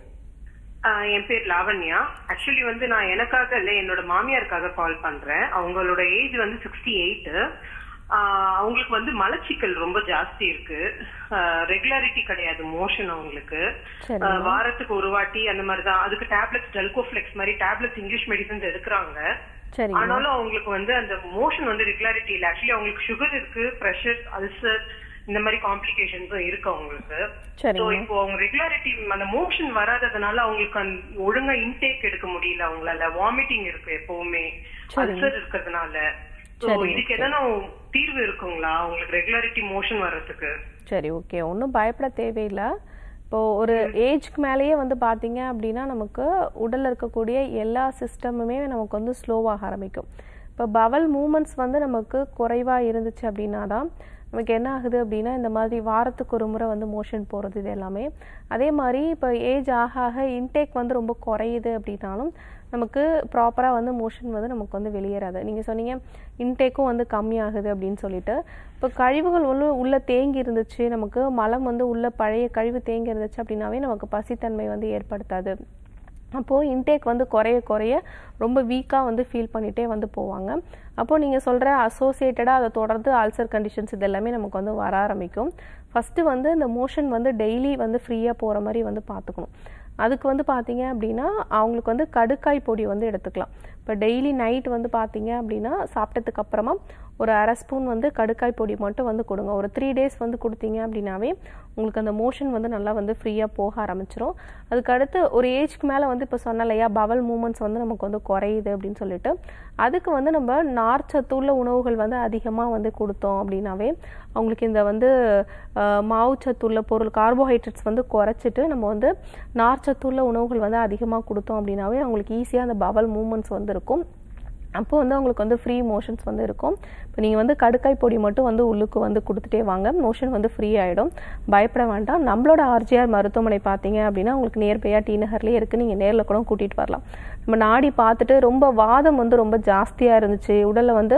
H: ஆஹ் என் பேர் லாவண்யா ஆக்சுவலி வந்து நான் எனக்காக இல்ல என்னோட மாமியாருக்காக கால் பண்றேன் அவங்களோட ஏஜ் வந்து சிக்ஸ்டி எயிட் அவங்களுக்கு வந்து மலச்சிக்கல் ரொம்ப ஜாஸ்தி இருக்கு ரெகுலாரிட்டி கிடையாது மோஷன் அவங்களுக்கு
B: சரிங்க.
H: ஆஹ் வாரத்துக்கு ஒரு வாட்டி அந்த மாதிரி தான் அதுக்கு டேப்லெட்ஸ் டெல்கோஃபிளெக்ஸ் மாதிரி டேப்லெட்ஸ் இங்கிலீஷ் மெடிசன்ஸ் எடுக்கிறாங்க
B: சரிங்க
H: ஆனாலும் அவங்களுக்கு வந்து அந்த மோஷன் வந்து ரெகுலாரிட்டி இல்ல ஆக்சுவலி அவங்களுக்கு சுகர் இருக்கு பிரஷர் அல்சர் இந்த மாதிரி காம்ப்ளிகேஷன்ஸும் இருக்கு அவங்களுக்கு
B: சரிங்க.
H: So, இப்போ அவங்க ரெகுலாரிட்டி அந்த மோஷன் வராததுனால அவங்களுக்கு அந்த ஒழுங்கா இன்டேக் எடுக்க முடியல அவங்களால வாமிட்டிங் இருக்கு எப்பவுமே அல்சர் இருக்கிறதுனால So,
B: சரிங்க.
H: இதுக்கு எதனா தீர்வு இருக்குங்களா அவங்களுக்கு ரெகுலாரிட்டி மோஷன் வர்றதுக்கு
B: சரி ஓகே ஒன்றும் பயப்பட தேவையில்லை இப்போ ஒரு ஏஜ்க்கு மேலேயே வந்து பார்த்தீங்க அப்படின்னா நமக்கு உடல்ல இருக்கக்கூடிய எல்லா சிஸ்டமுமே நமக்கு வந்து ஸ்லோவாக ஆரம்பிக்கும் இப்போ பவல் மூமெண்ட்ஸ் வந்து நமக்கு குறைவாக இருந்துச்சு அப்படின்னா தான் நமக்கு என்ன ஆகுது அப்படின்னா இந்த மாதிரி வாரத்துக்கு ஒரு முறை வந்து மோஷன் போகிறது இது எல்லாமே அதே மாதிரி இப்போ ஏஜ் ஆக ஆக இன்டேக் வந்து ரொம்ப குறையுது அப்படின்னாலும் நமக்கு ப்ராப்பராக வந்து மோஷன் வந்து நமக்கு வந்து வெளியேறாது நீங்கள் சொன்னீங்க இன்டேக்கும் வந்து கம்மியாகுது அப்படின்னு சொல்லிட்டு இப்போ கழிவுகள் உள்ள உள்ள தேங்கி இருந்துச்சு நமக்கு மலம் வந்து உள்ள பழைய கழிவு தேங்கி இருந்துச்சு அப்படின்னாவே நமக்கு பசித்தன்மை வந்து ஏற்படுத்தாது அப்போது இன்டேக் வந்து குறைய குறைய ரொம்ப வீக்காக வந்து ஃபீல் பண்ணிகிட்டே வந்து போவாங்க அப்போது நீங்கள் சொல்கிற அசோசியேட்டடாக அதை தொடர்ந்து அல்சர் கண்டிஷன்ஸ் இது எல்லாமே நமக்கு வந்து வர ஆரம்பிக்கும் ஃபஸ்ட்டு வந்து இந்த மோஷன் வந்து டெய்லி வந்து ஃப்ரீயாக போகிற மாதிரி வந்து பார்த்துக்கணும் அதுக்கு வந்து பார்த்தீங்க அப்படின்னா அவங்களுக்கு வந்து கடுக்காய் பொடி வந்து எடுத்துக்கலாம் இப்போ டெய்லி நைட் வந்து பார்த்தீங்க அப்படின்னா சாப்பிட்டதுக்கு அப்புறமா ஒரு அரை ஸ்பூன் வந்து கடுக்காய் பொடி மட்டும் வந்து கொடுங்க ஒரு த்ரீ டேஸ் வந்து கொடுத்தீங்க அப்படின்னாவே உங்களுக்கு அந்த மோஷன் வந்து நல்லா வந்து ஃப்ரீயாக போக ஆரம்பிச்சிரும் அதுக்கு அடுத்து ஒரு ஏஜ்க்கு மேலே வந்து இப்போ சொன்ன இல்லையா பவல் மூமெண்ட்ஸ் வந்து நமக்கு வந்து குறையுது அப்படின்னு சொல்லிட்டு அதுக்கு வந்து நம்ம நார்ச்சத்துள்ள உணவுகள் வந்து அதிகமாக வந்து கொடுத்தோம் அப்படின்னாவே அவங்களுக்கு இந்த வந்து அஹ், மாவுச்சத்துள்ள பொருள் கார்போஹைட்ரேட்ஸ் வந்து குறைச்சிட்டு நம்ம வந்து நார்ச்சத்துள்ள உணவுகள் வந்து அதிகமாக கொடுத்தோம் அப்படின்னாவே அவங்களுக்கு ஈஸியாக அந்த பவல் மூமெண்ட்ஸ் வந்து இருக்கும் அப்போ வந்து உங்களுக்கு வந்து ஃப்ரீ மோஷன்ஸ் வந்து இருக்கும் இப்போ நீங்கள் வந்து கடுக்காய் பொடி மட்டும் வந்து உள்ளுக்கு வந்து கொடுத்துட்டே வாங்க மோஷன் வந்து ஃப்ரீ ஆகிடும் பயப்பட வேண்டாம் நம்மளோட ஆர்ஜிஆர் மருத்துவமனை பார்த்தீங்க அப்படின்னா உங்களுக்கு நியர்பையாக டி நகர்லேயே இருக்குது நீங்கள் நேரில் கூட கூட்டிகிட்டு வரலாம் நம்ம நாடி பார்த்துட்டு ரொம்ப வாதம் வந்து ரொம்ப ஜாஸ்தியாக இருந்துச்சு உடலில் வந்து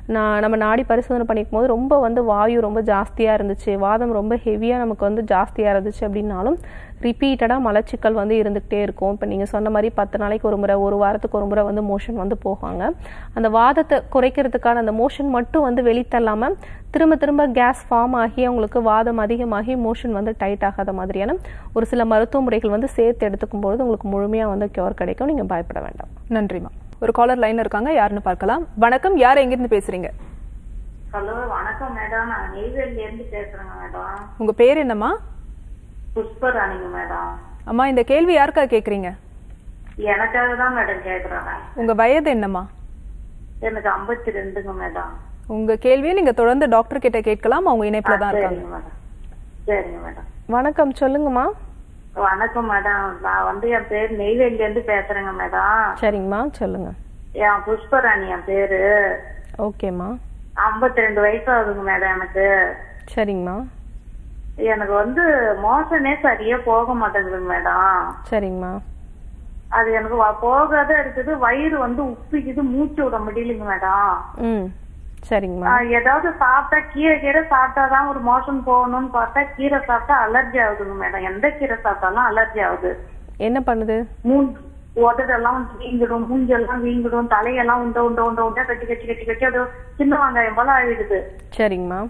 B: நான் நம்ம நாடி பரிசோதனை பண்ணிக்கும் போது ரொம்ப வந்து வாயு ரொம்ப ஜாஸ்தியாக இருந்துச்சு வாதம் ரொம்ப ஹெவியாக நமக்கு வந்து ஜாஸ்தியாக இருந்துச்சு அப்படின்னாலும் ரிப்பீட்டடாக மலச்சிக்கல் வந்து இருந்துகிட்டே இருக்கும் இப்போ நீங்கள் சொன்ன மாதிரி பத்து நாளைக்கு ஒரு முறை ஒரு வாரத்துக்கு ஒரு முறை வந்து மோஷன் வந்து போவாங்க அந்த வாதத்தை குறைக்கிறதுக்கான அந்த மோஷன் மட்டும் வந்து வெளித்தள்ளாமல் திரும்ப திரும்ப கேஸ் ஃபார்ம் ஆகி அவங்களுக்கு வாதம் அதிகமாகி மோஷன் வந்து டைட் ஆகாத மாதிரியான ஒரு சில மருத்துவ முறைகள் வந்து சேர்த்து எடுத்துக்கும் பொழுது உங்களுக்கு முழுமையாக வந்து கியூர் கிடைக்கும் நீங்கள் பயப்பட வேண்டாம்
A: நன்றிமா ஒரு காலர் லைன் இருக்காங்க யாருன்னு பார்க்கலாம் வணக்கம் யார் எங்கிருந்து பேசுறீங்க
F: ஹலோ வணக்கம் மேடம் நான் நெய்வேலில இருந்து பேசுறேங்க மேடம்
A: உங்க பேர் என்னம்மா
F: புஷ்பராணிங்க மேடம்
A: அம்மா இந்த கேள்வி யாருக்காக கேக்குறீங்க
F: எனக்காக தான் மேடம் கேக்குறேன்
A: உங்க வயது என்னம்மா
F: எனக்கு ஐம்பத்தி ரெண்டுங்க மேடம்
A: உங்க கேள்வியை நீங்க தொடர்ந்து டாக்டர் கிட்ட கேட்கலாம் அவங்க இணைப்புல தான் இருக்காங்க
F: சரிங்க மேடம் சரிங்க மேடம்
B: வணக்கம் சொல்லுங்கம்மா
F: வணக்கம் மேடம் நான் வந்து என் பேர் நெய்வேலில இருந்து பேசுறேங்க மேடம்
B: சரிங்கம்மா சொல்லுங்க
F: என் புஷ்பராணி என் பேரு
B: ஓகேம்மா
F: ஐம்பத்தி ரெண்டு வயசு ஆகுதுங்க மேடம் எனக்கு
B: சரிங்கம்மா
F: எனக்கு வந்து மோசனே சரியா போக மாட்டேங்குதுங்க மேடம்
B: சரிங்கம்மா
F: அது எனக்கு வ- போகாத இருக்குது வயிறு வந்து உப்பிக்குது மூச்சு விட முடியலைங்க மேடம்
B: ம் சரிங்கம்மா
F: ஆஹ் ஏதாவது சாப்பிட்டா கீரை கீரை சாப்பிட்டாதான் ஒரு மோஷன் போகணும்னு பார்த்தா கீரை சாப்பிட்டா அலர்ஜி ஆகுதுங்க மேடம் எந்த கீரை சாப்பிட்டாலும் அலர்ஜி ஆகுது
B: என்ன பண்ணுது
F: மூஞ்சி உதடெல்லாம் வீங்கிடும் மூஞ்செல்லாம் வீங்கிடும் தலையெல்லாம் உண்ட உண்ட உண்ட உண்ட கட்டி கட்டி கட்டி கட்டி அது சின்ன வெங்காயம் போல ஆயிடுது
B: சரிங்கம்மா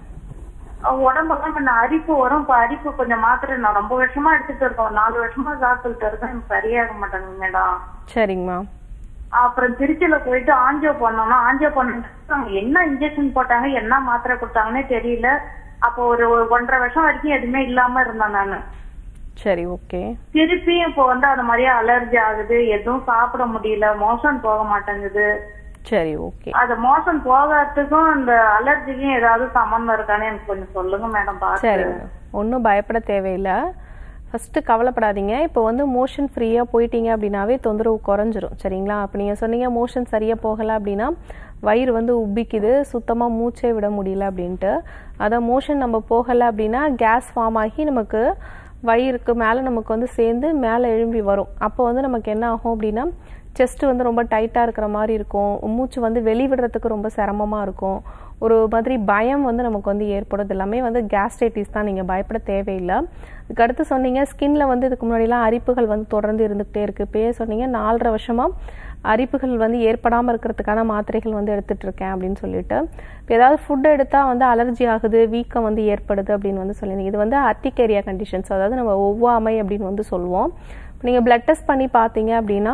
F: அஹ் உடம்பெல்லாம் கொஞ்சம் அரிப்பு வரும் இப்ப அரிப்பு கொஞ்சம் மாத்திரை நான் ரொம்ப வருஷமா எடுத்துட்டு இருக்கோம் நாலு வருஷமா சாப்பிட்டுட்டு இருக்கேன் எனக்கு சரியாக மாட்டேங்குது மேடம்
B: சரிங்கம்மா
F: அப்புறம் திருச்சியில போயிட்டு ஆஞ்சியோ பண்ணோம்னா ஆஞ்சியோ பண்ண என்ன இன்ஜெக்ஷன் போட்டாங்க என்ன மாத்திரை கொடுத்தாங்கன்னே தெரியல அப்போ ஒரு ஒரு ஒன்றரை வருஷம் வரைக்கும் எதுவுமே இல்லாம இருந்தேன் நானு
B: சரி ஓகே
F: திருப்பியும் இப்போ வந்து அது மாதிரியே அலர்ஜி ஆகுது எதுவும் சாப்பிட முடியல மோஷன் போக மாட்டேங்குது
B: சரி ஓகே
F: அது மோஷன் போகாததுக்கும் அந்த அலர்ஜிக்கும் ஏதாவது சம்மந்தம் இருக்கான்னு எனக்கு கொஞ்சம் சொல்லுங்க மேடம் பாத்து
B: சரிங்க ஒன்றும் பயப்பட தேவையில்லை ஃபஸ்ட்டு கவலைப்படாதீங்க இப்போ வந்து மோஷன் ஃப்ரீயாக போயிட்டீங்க அப்படின்னாவே தொந்தரவு குறைஞ்சிரும் சரிங்களா அப்போ நீங்கள் சொன்னீங்க மோஷன் சரியாக போகலை அப்படின்னா வயிறு வந்து உப்பிக்குது சுத்தமாக மூச்சே விட முடியல அப்படின்ட்டு அதான் மோஷன் நம்ம போகலை அப்படின்னா கேஸ் ஃபார்ம் ஆகி நமக்கு வயிறுக்கு மேலே நமக்கு வந்து சேர்ந்து மேலே எழும்பி வரும் அப்போ வந்து நமக்கு என்ன ஆகும் அப்படின்னா செஸ்ட் வந்து ரொம்ப டைட்டாக இருக்கிற மாதிரி இருக்கும் மூச்சு வந்து வெளிவிடுறதுக்கு ரொம்ப சிரமமாக இருக்கும் ஒரு மாதிரி பயம் வந்து நமக்கு வந்து ஏற்படும் எல்லாமே வந்து கேஸ்ட்ரைட்டிஸ் தான் நீங்கள் பயப்பட தேவையில்லை இதுக்கு அடுத்து சொன்னீங்க ஸ்கின்ல வந்து இதுக்கு முன்னாடிலாம் அரிப்புகள் வந்து தொடர்ந்து இருந்துகிட்டே இருக்குது இப்போயே சொன்னீங்க நாலரை வருஷமாக அரிப்புகள் வந்து ஏற்படாமல் இருக்கிறதுக்கான மாத்திரைகள் வந்து எடுத்துட்டு இருக்கேன் அப்படின்னு சொல்லிட்டு இப்போ ஏதாவது ஃபுட் எடுத்தால் வந்து அலர்ஜி ஆகுது வீக்கம் வந்து ஏற்படுது அப்படின்னு வந்து சொல்லியிருந்தீங்க இது வந்து அர்டிகேரியா கண்டிஷன்ஸ் அதாவது நம்ம ஒவ்வாமை அப்படின்னு வந்து சொல்லுவோம் இப்போ நீங்கள் பிளட் டெஸ்ட் பண்ணி பார்த்தீங்க அப்படின்னா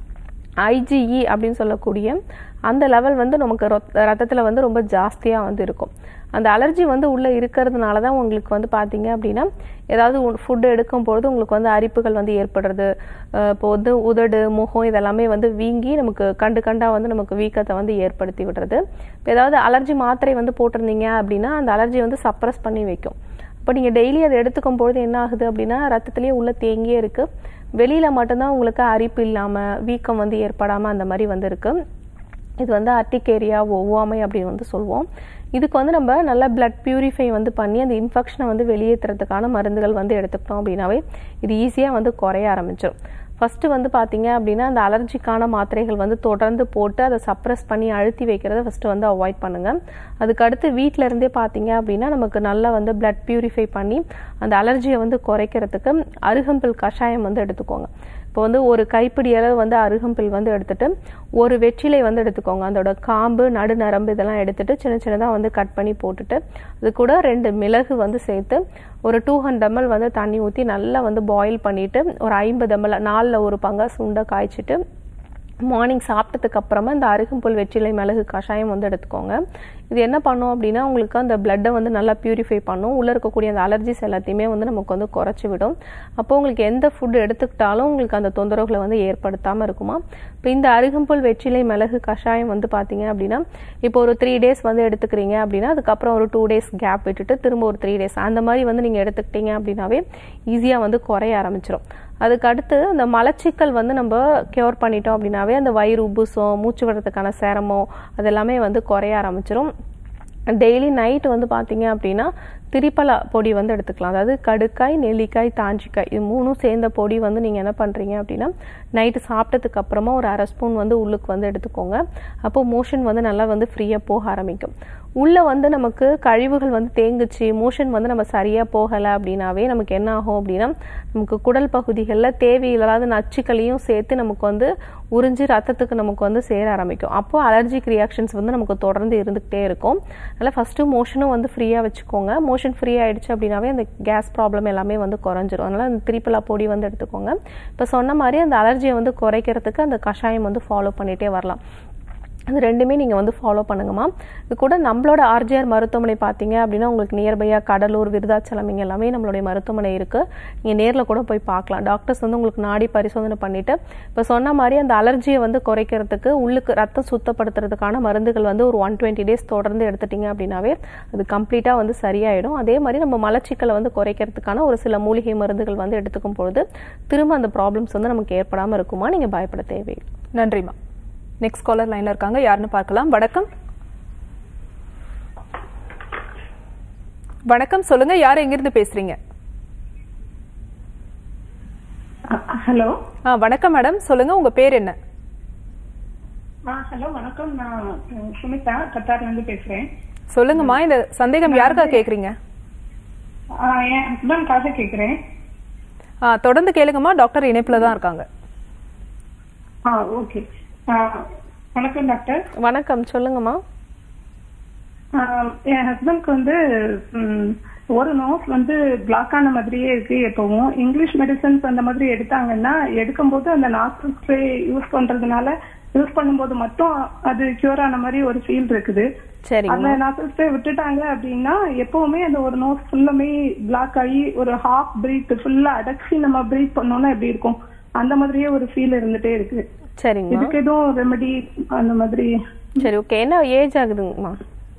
B: ஐஜிஇ அப்படின்னு சொல்லக்கூடிய அந்த லெவல் வந்து நமக்கு ரத்தத்தில் வந்து ரொம்ப ஜாஸ்தியாக வந்து இருக்கும் அந்த அலர்ஜி வந்து உள்ளே இருக்கிறதுனால தான் உங்களுக்கு வந்து பார்த்தீங்க அப்படின்னா ஏதாவது ஃபுட்டு எடுக்கும் பொழுது உங்களுக்கு வந்து அரிப்புகள் வந்து ஏற்படுறது அஹ் இப்போ வந்து உதடு முகம் இதெல்லாமே வந்து வீங்கி நமக்கு கண்டு கண்டா வந்து நமக்கு வீக்கத்தை வந்து ஏற்படுத்தி விடுறது இப்போ ஏதாவது அலர்ஜி மாத்திரை வந்து போட்டிருந்தீங்க அப்படின்னா அந்த அலர்ஜி வந்து சப்ரஸ் பண்ணி வைக்கும் இப்போ நீங்கள் டெய்லி அதை எடுத்துக்கும் பொழுது என்ன ஆகுது அப்படின்னா ரத்தத்திலேயே உள்ள தேங்கியே இருக்குது வெளியில் மட்டும்தான் உங்களுக்கு அரிப்பு இல்லாமல் வீக்கம் வந்து ஏற்படாமல் அந்த மாதிரி வந்து இருக்கு இது வந்து அர்டிகேரியா ஒவ்வாமை அப்படின்னு வந்து சொல்லுவோம் இதுக்கு வந்து நம்ம நல்லா பிளட் பியூரிஃபை வந்து பண்ணி அந்த இன்ஃபெக்ஷனை வந்து வெளியேற்றுறதுக்கான மருந்துகள் வந்து எடுத்துக்கிட்டோம் அப்படின்னாவே இது ஈஸியாக வந்து குறைய ஆரம்பிச்சிடும் ஃபஸ்ட்டு வந்து பார்த்தீங்க அப்படின்னா அந்த அலர்ஜிக்கான மாத்திரைகள் வந்து தொடர்ந்து போட்டு அதை சப்ரஸ் பண்ணி அழுத்தி வைக்கிறத ஃபஸ்ட்டு வந்து அவாய்ட் பண்ணுங்கள் அதுக்கு அடுத்து வீட்டில இருந்தே பார்த்தீங்க அப்படின்னா நமக்கு நல்லா வந்து பிளட் பியூரிஃபை பண்ணி அந்த அலர்ஜியை வந்து குறைக்கிறதுக்கு அருகம்பில் கஷாயம் வந்து எடுத்துக்கோங்க இப்போ வந்து ஒரு கைப்பிடி அளவு வந்து அருகம்பில் வந்து எடுத்துட்டு ஒரு வெற்றிலை வந்து எடுத்துக்கோங்க அதோட காம்பு நடுநரம்பு இதெல்லாம் எடுத்துட்டு சின்ன சின்னதாக வந்து கட் பண்ணி போட்டுட்டு அது கூட ரெண்டு மிளகு வந்து சேர்த்து ஒரு டூ ஹண்ட்ரட் எம்எல் வந்து தண்ணி ஊற்றி நல்லா வந்து பாயில் பண்ணிட்டு ஒரு ஐம்பது எம்எல் நாலில் ஒரு பங்கா சுண்டை காய்ச்சிட்டு மார்னிங் சாப்பிட்டதுக்கு அப்புறமா இந்த அருகம்புல் வெற்றிலை மிளகு கஷாயம் வந்து எடுத்துக்கோங்க இது என்ன பண்ணும் அப்படின்னா உங்களுக்கு அந்த பிளட்டை வந்து நல்லா பியூரிஃபை பண்ணும் உள்ளே இருக்கக்கூடிய அந்த அலர்ஜிஸ் எல்லாத்தையுமே வந்து நமக்கு வந்து குறைச்சி விடும் அப்போ உங்களுக்கு எந்த ஃபுட் எடுத்துக்கிட்டாலும் உங்களுக்கு அந்த தொந்தரவுகளை வந்து ஏற்படுத்தாமல் இருக்குமா இப்போ இந்த அருகம்புல் வெற்றிலை மிளகு கஷாயம் வந்து பார்த்தீங்க அப்படின்னா இப்போ ஒரு த்ரீ டேஸ் வந்து எடுத்துக்கிறீங்க அப்படின்னா அதுக்கப்புறம் ஒரு டூ டேஸ் கேப் விட்டுட்டு திரும்ப ஒரு த்ரீ டேஸ் அந்த மாதிரி வந்து நீங்கள் எடுத்துக்கிட்டீங்க அப்படின்னாவே ஈஸியாக வந்து குறைய ஆரம்பிச்சிடும் அதுக்கு அடுத்து இந்த மலச்சிக்கல் வந்து நம்ம கியூர் பண்ணிட்டோம் அப்படின்னாவே அந்த வயிறு உப்புசம் மூச்சு விடுறதுக்கான சிரமம் அதெல்லாமே வந்து குறைய ஆரம்பிச்சிடும் டெய்லி நைட் வந்து பார்த்தீங்க அப்படின்னா திரிப்பலா பொடி வந்து எடுத்துக்கலாம் அதாவது கடுக்காய் நெல்லிக்காய் தாஞ்சிக்காய் இது மூணும் சேர்ந்த பொடி வந்து நீங்கள் என்ன பண்ணுறீங்க அப்படின்னா நைட்டு சாப்பிட்டதுக்கு அப்புறமா ஒரு அரை ஸ்பூன் வந்து உள்ளுக்கு வந்து எடுத்துக்கோங்க அப்போ மோஷன் வந்து நல்லா வந்து ஃப்ரீயாக போக ஆரம்பிக்கும் உள்ளே வந்து நமக்கு கழிவுகள் வந்து தேங்குச்சு மோஷன் வந்து நம்ம சரியாக போகலை அப்படின்னாவே நமக்கு என்ன ஆகும் அப்படின்னா நமக்கு குடல் பகுதிகளில் தேவையில்லாத நச்சுக்களையும் சேர்த்து நமக்கு வந்து உறிஞ்சி ரத்தத்துக்கு நமக்கு வந்து சேர ஆரம்பிக்கும் அப்போ அலர்ஜிக் ரியாக்ஷன்ஸ் வந்து நமக்கு தொடர்ந்து இருந்துகிட்டே இருக்கும் அதனால் ஃபஸ்ட்டு மோஷனும் வந்து ஃப்ரீயாக வச்சுக்கோங்க மோஷன் ஃப்ரீ ஆயிடுச்சு அப்படின்னாவே அந்த கேஸ் ப்ராப்ளம் எல்லாமே வந்து குறைஞ்சிரும் அதனால் அந்த திரிப்பலா பொடி வந்து எடுத்துக்கோங்க இப்போ சொன்ன மாதிரி அந்த அலர்ஜியை வந்து குறைக்கிறதுக்கு அந்த கஷாயம் வந்து ஃபாலோ பண்ணிகிட்டே வரலாம் அது ரெண்டுமே நீங்கள் வந்து ஃபாலோ பண்ணுங்கம்மா இது கூட நம்மளோட ஆர்ஜிஆர் மருத்துவமனை பார்த்தீங்க அப்படின்னா உங்களுக்கு நியர்பையாக கடலூர் விருதாச்சலம் இங்கே எல்லாமே நம்மளுடைய மருத்துவமனை இருக்குது நீங்கள் நேரில் கூட போய் பார்க்கலாம் டாக்டர்ஸ் வந்து உங்களுக்கு நாடி பரிசோதனை பண்ணிவிட்டு இப்போ சொன்ன மாதிரி அந்த அலர்ஜியை வந்து குறைக்கிறதுக்கு உள்ளுக்கு ரத்தம் சுத்தப்படுத்துறதுக்கான மருந்துகள் வந்து ஒரு ஒன் டுவெண்ட்டி டேஸ் தொடர்ந்து எடுத்துட்டீங்க அப்படின்னாவே அது கம்ப்ளீட்டாக வந்து சரியாயிடும் அதே மாதிரி நம்ம மலச்சிக்கலை வந்து குறைக்கிறதுக்கான ஒரு சில மூலிகை மருந்துகள் வந்து எடுத்துக்கும் பொழுது திரும்ப அந்த ப்ராப்ளம்ஸ் வந்து நமக்கு ஏற்படாமல் இருக்குமா நீங்கள் பயப்பட தேவையில்லை
A: நன்றிம்மா நெக்ஸ்ட் காலர் லைன்ல இருக்காங்க யாருன்னு பார்க்கலாம் வணக்கம் வணக்கம் சொல்லுங்க யார் எங்கிருந்து பேசுறீங்க
I: ஹலோ
A: ஆ வணக்கம் மேடம் சொல்லுங்க உங்க பேர் என்ன
I: ஹலோ வணக்கம் நான் அஹ், சுமிதா கத்தார்ல இருந்து பேசுறேன்
A: சொல்லுங்கம்மா இந்த சந்தேகம் யாருக்கா கேக்குறீங்க
I: ஆஹ், என் ஹஸ்பண்ட்காக கேக்குறேன்
A: ஆ தொடர்ந்து கேளுங்கம்மா டாக்டர் இணைப்புல தான் இருக்காங்க
I: ஆ ஓகே வணக்கம் டாக்டர்
B: வணக்கம் சொல்லுங்கம்மா
I: ஆஹ், என் ஹஸ்பண்ட்க்கு வந்து ம், ஒரு நோஸ் வந்து பிளாக் ஆன மாதிரியே இருக்கு எப்பவும் இங்கிலீஷ் மெடிசன்ஸ் அந்த மாதிரி எடுத்தாங்கன்னா எடுக்கும்போது அந்த நாஸ்டல் ஸ்ப்ரே யூஸ் பண்றதுனால யூஸ் பண்ணும்போது மட்டும் அது கியூர் ஆன மாதிரி ஒரு ஃபீல் இருக்குது அந்த
B: சரிங்கம்மா
I: நாசல் ஸ்ப்ரே விட்டுட்டாங்க அப்படின்னா எப்பவுமே அந்த ஒரு நோஸ் ஃபுல்லுமே பிளாக் ஆகி ஒரு ஹாஃப் பிரீத் ஃபுல்லா அடக்கி நம்ம பிரீத் பண்ணோம்னா எப்படி இருக்கும் அந்த மாதிரியே ஒரு ஃபீல் இருந்துட்டே இருக்கு
B: சரிங்கம்மா
I: இதுக்கு எதுவும் ரெமெடி அந்த மாதிரி
B: சரி ஓகே என்ன ஏஜ் ஆகுதுங்கம்மா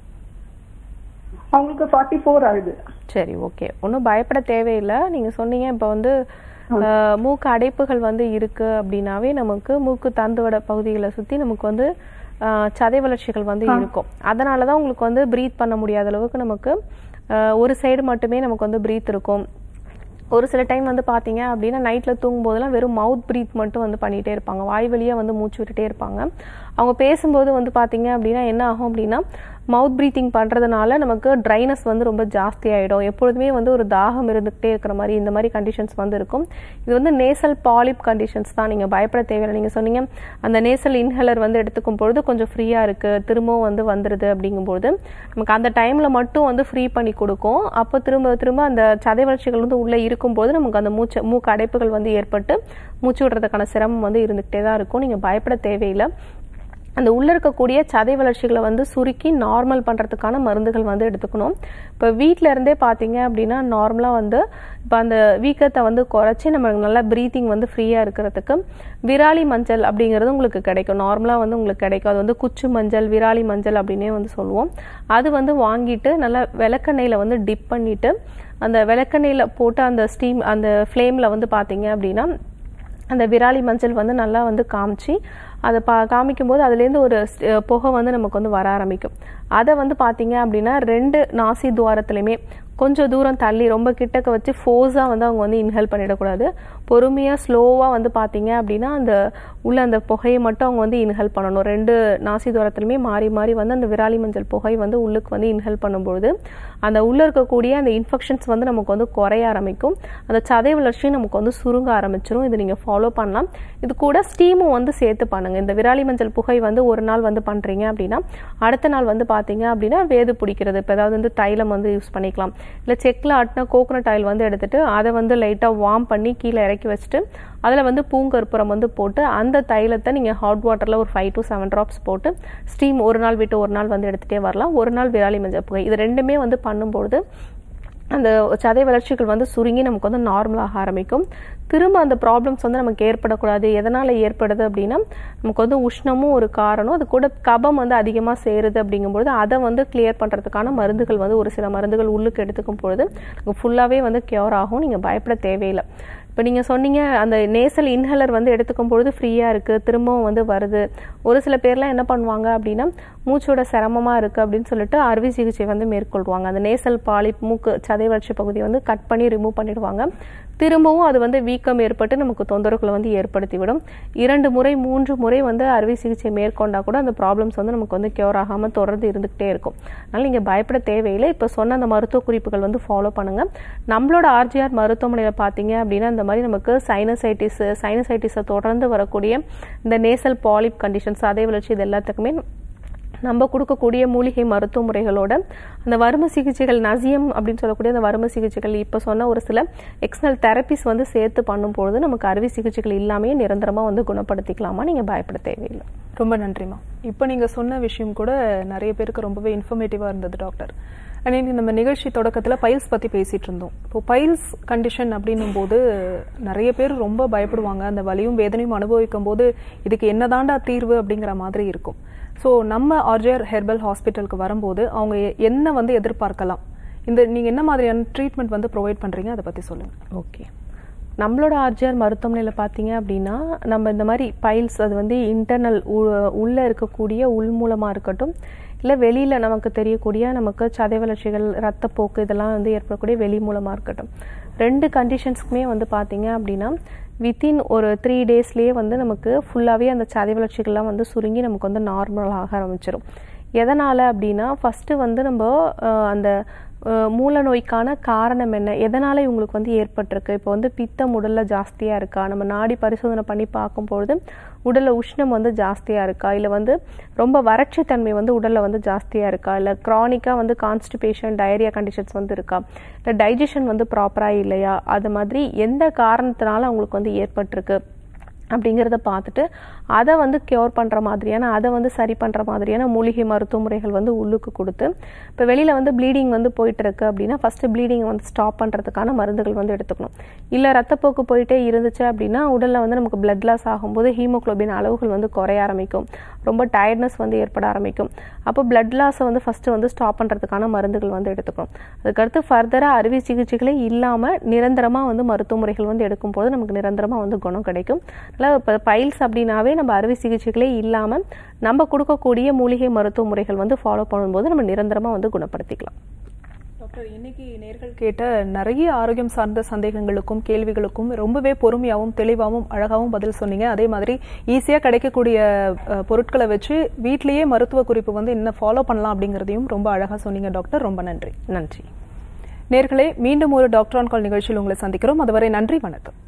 I: அவங்களுக்கு ஃபார்ட்டி ஃபோர் ஆகுது
B: சரி ஓகே ஒன்றும் பயப்பட தேவையில்லை நீங்கள் சொன்னீங்க இப்போ வந்து அஹ், மூக்கு அடைப்புகள் வந்து இருக்கு அப்படின்னாவே நமக்கு மூக்கு தந்துவட பகுதிகளை சுற்றி நமக்கு வந்து அஹ், சதை வளர்ச்சிகள் வந்து இருக்கும் அதனால தான் உங்களுக்கு வந்து ப்ரீத் பண்ண முடியாத அளவுக்கு நமக்கு அஹ், ஒரு சைடு மட்டுமே நமக்கு வந்து ப்ரீத் இருக்கும் ஒரு சில டைம் வந்து பார்த்தீங்க அப்படின்னா நைட்டில் தூங்கும்போதெல்லாம் வெறும் மவுத் ப்ரீத் மட்டும் வந்து பண்ணிகிட்டே இருப்பாங்க வாய் வழியாக வந்து மூச்சு விட்டுட்டே இருப்பாங்க அவங்க பேசும்போது வந்து பார்த்தீங்க அப்படின்னா என்ன ஆகும் அப்படின்னா மவுத் ப்ரீத்திங் பண்ணுறதுனால நமக்கு ட்ரைனஸ் வந்து ரொம்ப ஜாஸ்தி ஆகிடும் எப்பொழுதுமே வந்து ஒரு தாகம் இருந்துகிட்டே இருக்கிற மாதிரி இந்த மாதிரி கண்டிஷன்ஸ் வந்து இருக்கும் இது வந்து நேசல் பாலிப் கண்டிஷன்ஸ் தான் நீங்கள் பயப்பட தேவையில்லை நீங்கள் சொன்னீங்க அந்த நேசல் இன்ஹேலர் வந்து எடுத்துக்கும் பொழுது கொஞ்சம் ஃப்ரீயாக இருக்குது திரும்பவும் வந்து வந்துடுது அப்படிங்கும்போது நமக்கு அந்த டைமில் மட்டும் வந்து ஃப்ரீ பண்ணி கொடுக்கும் அப்போ திரும்ப திரும்ப அந்த சதை வளர்ச்சிகள் வந்து உள்ளே இருக்கும்போது நமக்கு அந்த மூச்சு மூக்கு அடைப்புகள் வந்து ஏற்பட்டு மூச்சு விடுறதுக்கான சிரமம் வந்து இருந்துகிட்டே தான் இருக்கும் நீங்கள் பயப்பட தேவையில்லை அந்த உள்ள இருக்கக்கூடிய சதை வளர்ச்சிகளை வந்து சுருக்கி நார்மல் பண்ணுறதுக்கான மருந்துகள் வந்து எடுத்துக்கணும் இப்போ வீட்டில இருந்தே பார்த்தீங்க அப்படின்னா நார்மலாக வந்து இப்போ அந்த வீக்கத்தை வந்து குறைச்சி நம்ம நல்லா ப்ரீத்திங் வந்து ஃப்ரீயாக இருக்கிறதுக்கு விராலி மஞ்சள் அப்படிங்கிறது உங்களுக்கு கிடைக்கும் நார்மலாக வந்து உங்களுக்கு கிடைக்கும் அது வந்து குச்சு மஞ்சள் விராலி மஞ்சள் அப்படின்னே வந்து சொல்லுவோம் அது வந்து வாங்கிட்டு நல்லா விளக்கெண்ணெயில் வந்து டிப் பண்ணிட்டு அந்த விளக்கெண்ணெயில் போட்டு அந்த ஸ்டீம் அந்த ஃப்ளேமில் வந்து பார்த்தீங்க அப்படின்னா அந்த விராலி மஞ்சள் வந்து நல்லா வந்து காமிச்சு அதை பா காமிக்கும்போது அதுலேருந்து ஒரு ஸ்- அஹ் புகை வந்து நமக்கு வந்து வர ஆரம்பிக்கும் அதை வந்து பார்த்தீங்க அப்படின்னா ரெண்டு நாசி துவாரத்துலையுமே கொஞ்சம் தூரம் தள்ளி ரொம்ப கிட்டக்க வச்சு ஃபோர்ஸாக வந்து அவங்க வந்து இன்ஹேல் பண்ணிடக்கூடாது பொறுமையாக ஸ்லோவாக வந்து பார்த்தீங்க அப்படின்னா அந்த உள்ள அந்த புகையை மட்டும் அவங்க வந்து இன்ஹேல் பண்ணணும் ரெண்டு நாசி துவாரத்துலையுமே மாறி மாறி வந்து அந்த விராலி மஞ்சள் புகை வந்து உள்ளுக்கு வந்து இன்ஹேல் பண்ணும்பொழுது அந்த உள்ளே இருக்கக்கூடிய அந்த இன்ஃபெக்ஷன்ஸ் வந்து நமக்கு வந்து குறைய ஆரம்பிக்கும் அந்த சதை வளர்ச்சியும் நமக்கு வந்து சுருங்க ஆரம்பிச்சிரும் இது நீங்கள் ஃபாலோ பண்ணலாம் இது கூட ஸ்டீமும் வந்து சேர்த்து பண்ணுங்க இந்த விராலி மஞ்சள் புகை வந்து ஒரு நாள் வந்து பண்ணுறீங்க அப்படின்னா அடுத்த நாள் வந்து பார்த்தீங்க அப்படின்னா வேது பிடிக்கிறது இப்போ ஏதாவது வந்து தைலம் வந்து யூஸ் பண்ணிக்கலாம் இல்லை செக்கில் ஆட்டின கோகோனட் ஆயில் வந்து எடுத்துட்டு அதை வந்து லைட்டாக வார்ம் பண்ணி கீழே இறக்கி வச்சுட்டு அதில் வந்து பூங்கற்புறம் வந்து போட்டு அந்த தைலத்தை நீங்கள் ஹாட் வாட்டரில் ஒரு ஃபைவ் டு செவன் ட்ராப்ஸ் போட்டு ஸ்டீம் ஒரு நாள் விட்டு ஒரு நாள் வந்து எடுத்துகிட்டே வரலாம் ஒரு நாள் விராலி மஞ்சள் புகை இது ரெண்டுமே வந்து பண்ணும்பொழுது அந்த சதை வளர்ச்சிகள் வந்து சுருங்கி நமக்கு வந்து நார்மலாக ஆரம்பிக்கும் திரும்ப அந்த ப்ராப்ளம்ஸ் வந்து நமக்கு ஏற்படக்கூடாது எதனால் ஏற்படுது அப்படின்னா நமக்கு வந்து உஷ்ணமும் ஒரு காரணம் அது கூட கபம் வந்து அதிகமாக சேருது அப்படிங்கும்பொழுது அதை வந்து கிளியர் பண்ணுறதுக்கான மருந்துகள் வந்து ஒரு சில மருந்துகள் உள்ளுக்கு எடுத்துக்கும் பொழுது ஃபுல்லாகவே வந்து கியூர் ஆகும் நீங்கள் பயப்பட தேவையில்லை இப்போ நீங்கள் சொன்னீங்க அந்த நேசல் இன்ஹேலர் வந்து எடுத்துக்கும் பொழுது ஃப்ரீயாக இருக்குது திரும்பவும் வந்து வருது ஒரு சில பேர்லாம் என்ன பண்ணுவாங்க அப்படின்னா மூச்சோட சிரமமாக இருக்குது அப்படின்னு சொல்லிட்டு அறுவை சிகிச்சை வந்து மேற்கொள்வாங்க அந்த நேசல் பாலிப் மூக்கு சதை வளர்ச்சி பகுதியை வந்து கட் பண்ணி ரிமூவ் பண்ணிடுவாங்க திரும்பவும் அது வந்து வீக்கம் ஏற்பட்டு நமக்கு தொந்தரவுகளை வந்து ஏற்படுத்திவிடும் இரண்டு முறை மூன்று முறை வந்து அறுவை சிகிச்சை மேற்கொண்டா கூட அந்த ப்ராப்ளம்ஸ் வந்து நமக்கு வந்து கியூர் ஆகாமல் தொடர்ந்து இருந்துகிட்டே இருக்கும் அதனால் நீங்கள் பயப்பட தேவையில்லை இப்போ சொன்ன அந்த மருத்துவ குறிப்புகள் வந்து ஃபாலோ பண்ணுங்க நம்மளோட ஆர்ஜிஆர் மருத்துவமனையில் பார்த்தீங்க அப்படின்னா இந்த மாதிரி நமக்கு சைனசைட்டிஸ் சைனசைட்டிஸை தொடர்ந்து வரக்கூடிய இந்த நேசல் பாலிப் கண்டிஷன்ஸ் அதே வளர்ச்சி இது எல்லாத்துக்குமே நம்ம கொடுக்கக்கூடிய மூலிகை மருத்துவ முறைகளோட அந்த வறுமை சிகிச்சைகள் நசியம் அப்படின்னு சொல்லக்கூடிய அந்த வறுமை சிகிச்சைகள் இப்போ சொன்ன ஒரு சில எக்ஸ்டர்னல் தெரப்பிஸ் வந்து சேர்த்து பண்ணும்பொழுது நமக்கு அறுவை சிகிச்சைகள் இல்லாமே நிரந்தரமாக வந்து குணப்படுத்திக்கலாமா நீங்கள் பயப்பட தேவையில்லை
A: ரொம்ப நன்றிம்மா இப்போ நீங்கள் சொன்ன விஷயம் கூட நிறைய பேருக்கு ரொம்பவே இன்ஃபர்மேட்டிவாக இருந்தது டாக்டர் அன்னைக்கு நம்ம நிகழ்ச்சி தொடக்கத்தில் பைல்ஸ் பற்றி பேசிகிட்டு இருந்தோம் இப்போ பைல்ஸ் கண்டிஷன் அப்படின்னும் போது நிறைய பேர் ரொம்ப பயப்படுவாங்க அந்த வலியும் வேதனையும் அனுபவிக்கும் போது இதுக்கு என்னதாண்டா தீர்வு அப்படிங்கிற மாதிரி இருக்கும் ஸோ நம்ம ஆர்ஜிஆர் ஹெர்பல் ஹாஸ்பிட்டலுக்கு வரும்போது அவங்க எ- என்ன வந்து எதிர்பார்க்கலாம் இந்த நீங்கள் என்ன மாதிரியான ட்ரீட்மெண்ட் வந்து ப்ரொவைட் பண்ணுறீங்க அதை பற்றி சொல்லுங்கள்
B: ஓகே நம்மளோட ஆர்ஜிஆர் மருத்துவமனையில் பார்த்தீங்க அப்படின்னா நம்ம இந்த மாதிரி பைல்ஸ் அது வந்து இன்டர்னல் உள்ளே இருக்கக்கூடிய உள் மூலமாக இருக்கட்டும் இல்லை வெளியில் நமக்கு தெரியக்கூடிய நமக்கு சதை வளர்ச்சிகள் ரத்தப்போக்கு இதெல்லாம் வந்து ஏற்படக்கூடிய வெளி மூலமாக இருக்கட்டும் ரெண்டு கண்டிஷன்ஸ்க்குமே வந்து பார்த்தீங்க அப்படின்னா வித்தின் ஒரு த்ரீ டேஸ்லேயே வந்து நமக்கு ஃபுல்லாகவே அந்த சதை வளர்ச்சிகள்லாம் வந்து சுருங்கி நமக்கு வந்து நார்மலாக ஆரம்பிச்சிடும் எதனால் அப்படின்னா ஃபஸ்ட்டு வந்து நம்ம அஹ், அந்த அஹ், மூல நோய்க்கான காரணம் என்ன எதனால் இவங்களுக்கு வந்து ஏற்பட்டிருக்கு இப்போ வந்து பித்தம் உடலில் ஜாஸ்தியாக இருக்கா நம்ம நாடி பரிசோதனை பண்ணி பார்க்கும்பொழுது உடலில் உஷ்ணம் வந்து ஜாஸ்தியாக இருக்கா இல்லை வந்து ரொம்ப வறட்சி தன்மை வந்து உடலில் வந்து ஜாஸ்தியாக இருக்கா இல்லை க்ரானிக்காக வந்து கான்ஸ்டிபேஷன் டயரியா கண்டிஷன்ஸ் வந்து இருக்கா இல்லை டைஜஷன் வந்து ப்ராப்பராக இல்லையா அது மாதிரி எந்த காரணத்தினால அவங்களுக்கு வந்து ஏற்பட்டிருக்கு அப்படிங்கிறத பார்த்துட்டு அதை வந்து கியூர் பண்ணுற மாதிரியான அதை வந்து சரி பண்ணுற மாதிரியான மூலிகை மருத்துவ முறைகள் வந்து உள்ளுக்கு கொடுத்து இப்போ வெளியில் வந்து ப்ளீடிங் வந்து போயிட்டு இருக்கு அப்படின்னா ஃபஸ்ட்டு ப்ளீடிங்கை வந்து ஸ்டாப் பண்ணுறதுக்கான மருந்துகள் வந்து எடுத்துக்கணும் இல்லை ரத்தப்போக்கு போயிட்டே இருந்துச்சு அப்படின்னா உடலில் வந்து நமக்கு blood லாஸ் ஆகும்போது ஹீமோகுளோபின் அளவுகள் வந்து குறைய ஆரம்பிக்கும் ரொம்ப டயர்ட்னஸ் வந்து ஏற்பட ஆரம்பிக்கும் அப்போ blood லாஸை வந்து ஃபஸ்ட்டு வந்து ஸ்டாப் பண்ணுறதுக்கான மருந்துகள் வந்து எடுத்துக்கணும் அதுக்கடுத்து ஃபர்தராக அறுவை சிகிச்சைகளே இல்லாமல் நிரந்தரமாக வந்து மருத்துவ முறைகள் வந்து எடுக்கும்போது நமக்கு நிரந்தரமாக வந்து குணம் கிடைக்கும் அதனால் இப்போ பைல்ஸ் அப்படின்னாவே நம்ம அறுவை சிகிச்சைகளே இல்லாமல் நம்ம கொடுக்கக்கூடிய மூலிகை மருத்துவ முறைகள் வந்து ஃபாலோ பண்ணும்போது நம்ம நிரந்தரமாக வந்து குணப்படுத்திக்கலாம்
A: டாக்டர் இன்னைக்கு நேர்கள் கேட்ட நிறைய ஆரோக்கியம் சார்ந்த சந்தேகங்களுக்கும் கேள்விகளுக்கும் ரொம்பவே பொறுமையாகவும் தெளிவாகவும் அழகாகவும் பதில் சொன்னீங்க அதே மாதிரி ஈஸியாக கிடைக்கக்கூடிய அஹ், பொருட்களை வச்சு வீட்டிலேயே மருத்துவ குறிப்பு வந்து என்ன ஃபாலோ பண்ணலாம் அப்படிங்கிறதையும் ரொம்ப அழகாக சொன்னீங்க டாக்டர் ரொம்ப நன்றி
B: நன்றி
A: நேர்களே மீண்டும் ஒரு டாக்டர் ஆன் கால் நிகழ்ச்சியில் உங்களை சந்திக்கிறோம் அதுவரை நன்றி வணக்கம்